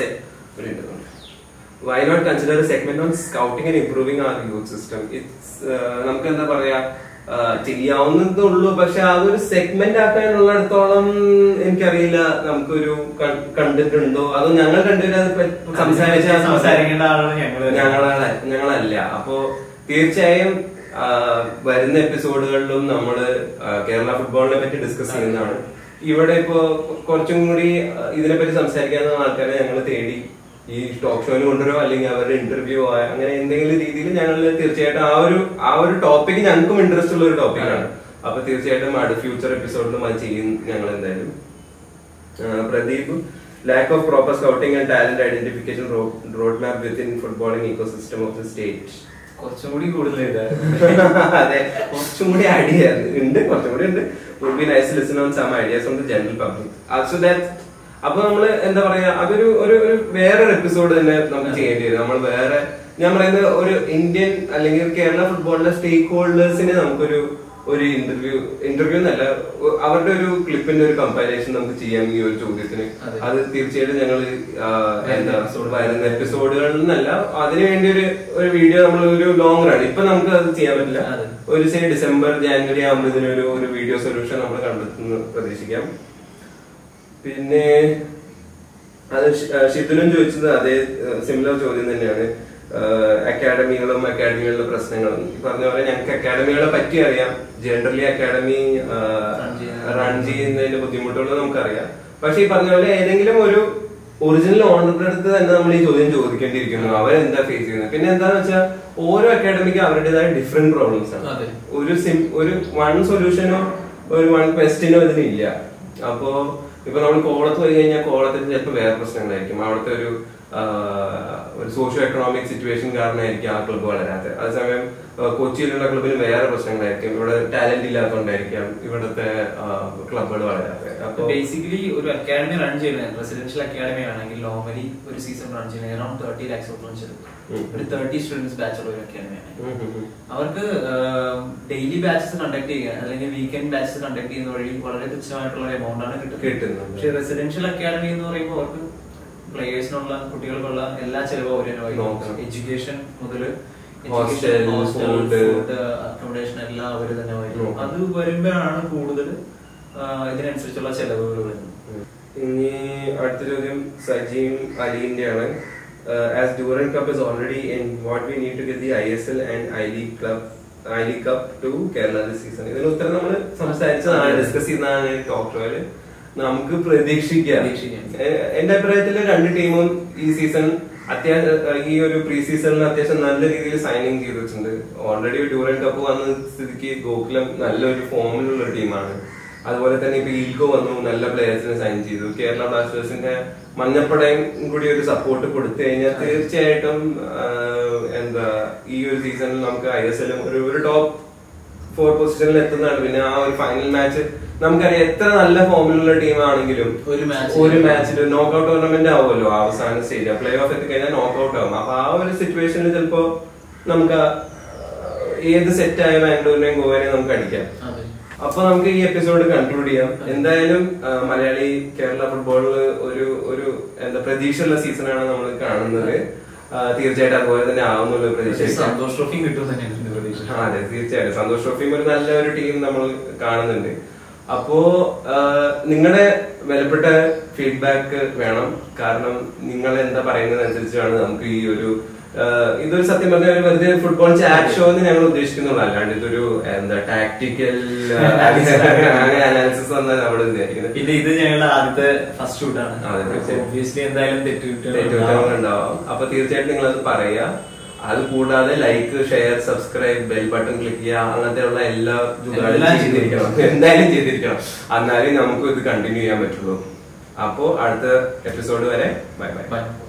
why not consider segment on scouting and improving our youth system it's നമുക്ക് എന്താ പറയാ ആ, ചെയ്യാവുന്നതേ ഉള്ളൂ പക്ഷെ അതൊരു സെഗ്മെന്റ് ആക്കാനുള്ളിടത്തോളം എനിക്കറിയില്ല നമുക്കൊരു കണ്ടിട്ട് ഉണ്ടോ അതോ ഞങ്ങൾ രണ്ടുപേരും അത് പറ്റി സംസാരിച്ച സംസാരിക്കേണ്ട ആളാണ് ഞങ്ങള് ഞങ്ങളാണ് ഞങ്ങളല്ല അപ്പോ തീർച്ചയായും ആ, വരുന്ന എപ്പിസോഡുകളിലും നമ്മള് ആ, കേരള ഫുട്ബോളിനെ പറ്റി ഡിസ്കസ് ചെയ്യുന്നതാണ് ഇവിടെ ഇപ്പോ കുറച്ചും കൂടി ആ, ഇതിനെപ്പറ്റി സംസാരിക്കാവുന്ന ആൾക്കാരെ ഞങ്ങൾ തേടി ഈ ടോക്ക് ഷോയിൽ കൊണ്ടുവരുമോ അല്ലെങ്കിൽ അവരുടെ ഇന്റർവ്യൂ അങ്ങനെ എന്തെങ്കിലും രീതിയിൽ ഞങ്ങൾ തീർച്ചയായിട്ടും ആ ഒരു ആ ഒരു ടോപ്പിക് ഞങ്ങൾക്കും ഇൻട്രസ്റ്റ് ഉള്ള ഒരു ടോപ്പിക്കാണ് അപ്പൊ തീർച്ചയായിട്ടും അടുത്ത ഫ്യൂച്ചർ എപ്പിസോഡിലും അത് ചെയ്യും ഞങ്ങൾ എന്തായാലും Uh, Pradeep, lack of proper scouting and talent identification ro- roadmap within footballing ecosystem of the state. കുറച്ചും കൂടി കൂടുതൽ ഇതായിരുന്നു അതെ കുറച്ചും കൂടി ഐഡിയ ഉണ്ട് കുറച്ചും കൂടി ഉണ്ട് would be nice listen on some ideas from the general public also that അപ്പൊ നമ്മള് എന്താ പറയാ അതൊരു ഒരു ഒരു വേറൊരു എപ്പിസോഡ് തന്നെ നമുക്ക് ചെയ്യേണ്ടി വരും നമ്മൾ വേറെ ഞാൻ പറയുന്നത് ഒരു ഇന്ത്യൻ അല്ലെങ്കിൽ കേരള ഫുട്ബോളിലെ സ്റ്റേക്ക് ഹോൾഡേഴ്സിനെ നമുക്കൊരു ഒരു ഇന്റർവ്യൂ ഇന്റർവ്യൂ എന്നല്ല ഒ- അവരുടെ ഒരു ക്ലിപ്പിന്റെ ഒരു കമ്പാരിസൺ നമുക്ക് ചെയ്യാം ഈ ഒരു ചോദ്യത്തിന് അതെ. അത് തീർച്ചയായിട്ടും ഞങ്ങൾ എന്താ episode. വരുന്ന എപ്പിസോഡുകളിൽ നിന്നല്ല അതിനുവേണ്ടി ഒരു ഒരു വീഡിയോ നമ്മൾ ഒരു ലോങ് റൺ ഇപ്പൊ നമുക്ക് അത് ചെയ്യാൻ പറ്റില്ല അതെ. ഒരു സേ ഡിസംബർ ജാനുവരി ആകുമ്പോൾ ഇതിനൊരു ഒരു വീഡിയോ സൊല്യൂഷൻ നമ്മൾ കണ്ടെത്തുന്നു പ്രതീക്ഷിക്കാം പിന്നെ അത് ഷി- ആ, ഷിതുലും ചോദിച്ചത് അതേ സിമിലർ ചോദ്യം തന്നെയാണ് അക്കാഡമികളും അക്കാഡമികളുടെ പ്രശ്നങ്ങളും ഈ പറഞ്ഞ പോലെ ഞങ്ങൾക്ക് അക്കാഡമികളെ പറ്റി അറിയാം ജനറലി അക്കാഡമി Run ചെയ്യുന്ന- റൺ ചെയ്യുന്നതിന്റെ ബുദ്ധിമുട്ടുകൾ നമുക്കറിയാം പക്ഷെ ഈ പറഞ്ഞ പോലെ ഏതെങ്കിലും ഒരു ഒറിജിനൽ ഓണറിന്റെ അടുത്ത് തന്നെ നമ്മൾ ഈ ചോദ്യം ചോദിക്കേണ്ടിയിരിക്കുന്നു അവരെന്താ ഫേസ് ചെയ്യുന്നത് പിന്നെ എന്താന്ന് വെച്ചാൽ ഓരോ അക്കാഡമിക്ക് അവരുടേതായ ഡിഫറെന്റ് പ്രോബ്ലംസ് ആണ് അതെ. ഒരു സിം ഒരു വൺ സൊല്യൂഷനോ ഒരു വൺ ക്വസ്റ്റിനോ ഇതിനില്ല അപ്പോ ഇപ്പൊ നമ്മൾ കോളത്ത് പോയി കഴിഞ്ഞാൽ കോളത്തിൽ ചിലപ്പോൾ വേറെ പ്രശ്നങ്ങളായിരിക്കും അവിടുത്തെ ഒരു ആ, ഒരു സോഷ്യോ എക്കണോമിക് സിറ്റുവേഷൻ കാരണമായിരിക്കും ആ ക്ലബ്ബ് വളരാത്തത് അതേസമയം ആ, കൊച്ചിയിലുള്ള ക്ലബിന് വേറെ പ്രശ്നങ്ങളായിരിക്കും ഇവിടെ ടാലന്റ് ഇല്ലാത്തതുകൊണ്ടായിരിക്കാം ഇവിടുത്തെ ക്ലബ്ബുകൾ വളരാത്തത് അപ്പൊ ബേസിക്കലി ഒരു അക്കാഡമി റൺ ചെയ്യുന്നത് റെസിഡൻഷ്യൽ അക്കാഡമി ആണെങ്കിൽ നോർമലി ഒരു സീസൺ റൺ ചെയ്യുന്നത് around thirty lakhs of runs ഉം. ഒരു തേർട്ടി സ്റ്റുഡൻസ് ബാച്ച് ഉള്ള ഒരു അക്കാഡമിയാണ് ഉം ഉം ഉം. അവർക്ക് ഡെയിലി ബാച്ചസ് കണ്ടക്ട് ചെയ്യുക അല്ലെങ്കിൽ വീക്കെൻഡ് ബാച്ചസ് കണ്ടക്ട് ചെയ്യുന്ന വഴി വളരെ തുച്ഛമായിട്ടുള്ള എമൗണ്ട് ആണ് കിട്ടുന്നത് കിട്ടുന്നത്. പക്ഷെ റെസിഡൻഷ്യൽ അക്കാഡമി എന്ന് പറയുമ്പോൾ അവർക്ക് പ്ലേയേഴ്സിനുള്ള കുട്ടികൾക്കുള്ള എല്ലാ ചെലവും അവർ തന്നെ നോക്കണം. വഹിക്കും എഡ്യൂക്കേഷൻ മുതൽ Hostel, food. അക്കോമഡേഷൻ എല്ലാം അവർ തന്നെ വഹിക്കും നോക്കണം. അത് വരുമ്പോഴാണ് കൂടുതൽ ഇതിനനുസരിച്ചുള്ള ചെലവുകൾ വരുന്നത് ഇനി അടുത്ത ചോദ്യം സജീം അലിന്റെ ആണ് uh, as Durand Cup is already in, what we need to get the ISL and I League Club I league cup to Kerala this season ഇതിന് ഉത്തരം നമ്മൾ സംസാരിച്ചതാണ് ഡിസ്കസ് ചെയ്തതാണ് ടോക്ക് ഷോയില് നമുക്ക് പ്രതീക്ഷിക്കാം പ്രതീക്ഷിക്കാം. എ- എന്റെ അഭിപ്രായത്തില് രണ്ട് ടീമും ഈ സീസൺ അത്യാവശ്യം ഈ ഒരു പ്രീ സീസണിൽ അത്യാവശ്യം നല്ല രീതിയിൽ സൈനിങ് ചെയ്ത് വെച്ചിട്ടുണ്ട് ഓൾറെഡി ഡ്യൂറൻ കപ്പ് വന്ന സ്ഥിതിക്ക് ഗോകുലം നല്ലൊരു ഫോമിലുള്ള ഒരു ടീമാണ് അതുപോലെ തന്നെ ഇപ്പൊ ഈൽഗോ വന്നു നല്ല പ്ലേയേഴ്സിനെ സൈൻ ചെയ്തു കേരള ബ്ലാസ്റ്റേഴ്സിന്റെ മഞ്ഞപ്പടയും കൂടി ഒരു സപ്പോർട്ട് കൊടുത്തു കഴിഞ്ഞാൽ തീർച്ചയായിട്ടും ആഹ്, എന്താ ഈ ഒരു സീസണിൽ നമുക്ക് ഐ എസ് എല്ലും ഒരു ഒരു ടോപ്പ് ഫോർ പൊസിഷനിൽ എത്തുന്നതാണ് പിന്നെ ആ ഒരു ഫൈനൽ മാച്ച് നമുക്കറിയാം എത്ര നല്ല ഫോമിലുള്ള ടീമാണെങ്കിലും ഒരു match ഒരു മാച്ചിൽ നോക്കൗട്ട് ടൂർണമെന്റ് ആവുമല്ലോ അവസാന സ്റ്റേജ് പ്ലേ ഓഫ് എത്തിക്കഴിഞ്ഞാൽ നോക്കൗട്ട് ആവും അപ്പൊ ആ ഒരു സിറ്റുവേഷനിൽ ചിലപ്പോ നമുക്ക് ആ, ഏത് സെറ്റ് ആയ ബാംഗ്ലൂരിനെയും ഗോവനെയും നമുക്ക് അടിക്കാം അതെ അപ്പൊ നമുക്ക് ഈ എപ്പിസോഡ് കൺക്ലൂഡ് ചെയ്യാം എന്തായാലും ആ, മലയാളി കേരള ഫുട്ബോളിൽ ഒരു ഒരു എന്താ പ്രതീക്ഷയുള്ള സീസണാണ് നമ്മൾ കാണുന്നത് ആ, തീർച്ചയായിട്ടും അതുപോലെ തന്നെ ആവുന്നുള്ള പ്രതീക്ഷ സന്തോഷ് ട്രോഫിയും കിട്ടും തന്നെയാണ് എന്റെ പ്രതീക്ഷ ആ, അതെ തീർച്ചയായിട്ടും സന്തോഷ് ട്രോഫിയും ഒരു നല്ല ഒരു ടീം നമ്മൾ കാണുന്നുണ്ട് അപ്പോ നിങ്ങളുടെ വിലപ്പെട്ട ഫീഡ്ബാക്ക് വേണം കാരണം നിങ്ങൾ എന്താ പറയുന്നത് അനുസരിച്ചാണ് നമുക്ക് ഈ ഒരു ആ, ഇതൊരു സത്യം പറഞ്ഞ ഒരു വെറുതെ ഫുട്ബോൾ ചാറ്റ് ഷോ എന്ന് ഞങ്ങൾ ഉദ്ദേശിക്കുന്നുള്ളൂ അല്ലാണ്ട് ഇതൊരു എന്താ ടാക്ടിക്കൽ അങ്ങനെ അനാലിസിസ് എന്നാണ് നമ്മൾ വിചാരിക്കുന്നത് പിന്നെ ഇത് ഞങ്ങളുടെ ആദ്യത്തെ ഫസ്റ്റ് ഷൂട്ടാണ് അതെ, തീർച്ചയായും. ഒബ്വിയസ്ലി എന്തായാലും തെറ്റ് തെറ്റുകുറ്റങ്ങൾ ഉണ്ടാവും അപ്പൊ തീർച്ചയായിട്ടും നിങ്ങൾ അത് പറയാ അത് കൂടാതെ like share subscribe bell button click ചെയ്യുക അങ്ങനത്തെ ഉള്ള എല്ലാ ജുഗാടും എല്ലാം ചെയ്തിരിക്കണം എന്തായാലും ചെയ്തിരിക്കണം എന്നാലേ നമുക്ക് ഇത് കണ്ടിന്യൂ ചെയ്യാൻ പറ്റുള്ളൂ അപ്പോ അടുത്ത എപ്പിസോഡ് വരെ ബൈ ബൈ ബൈ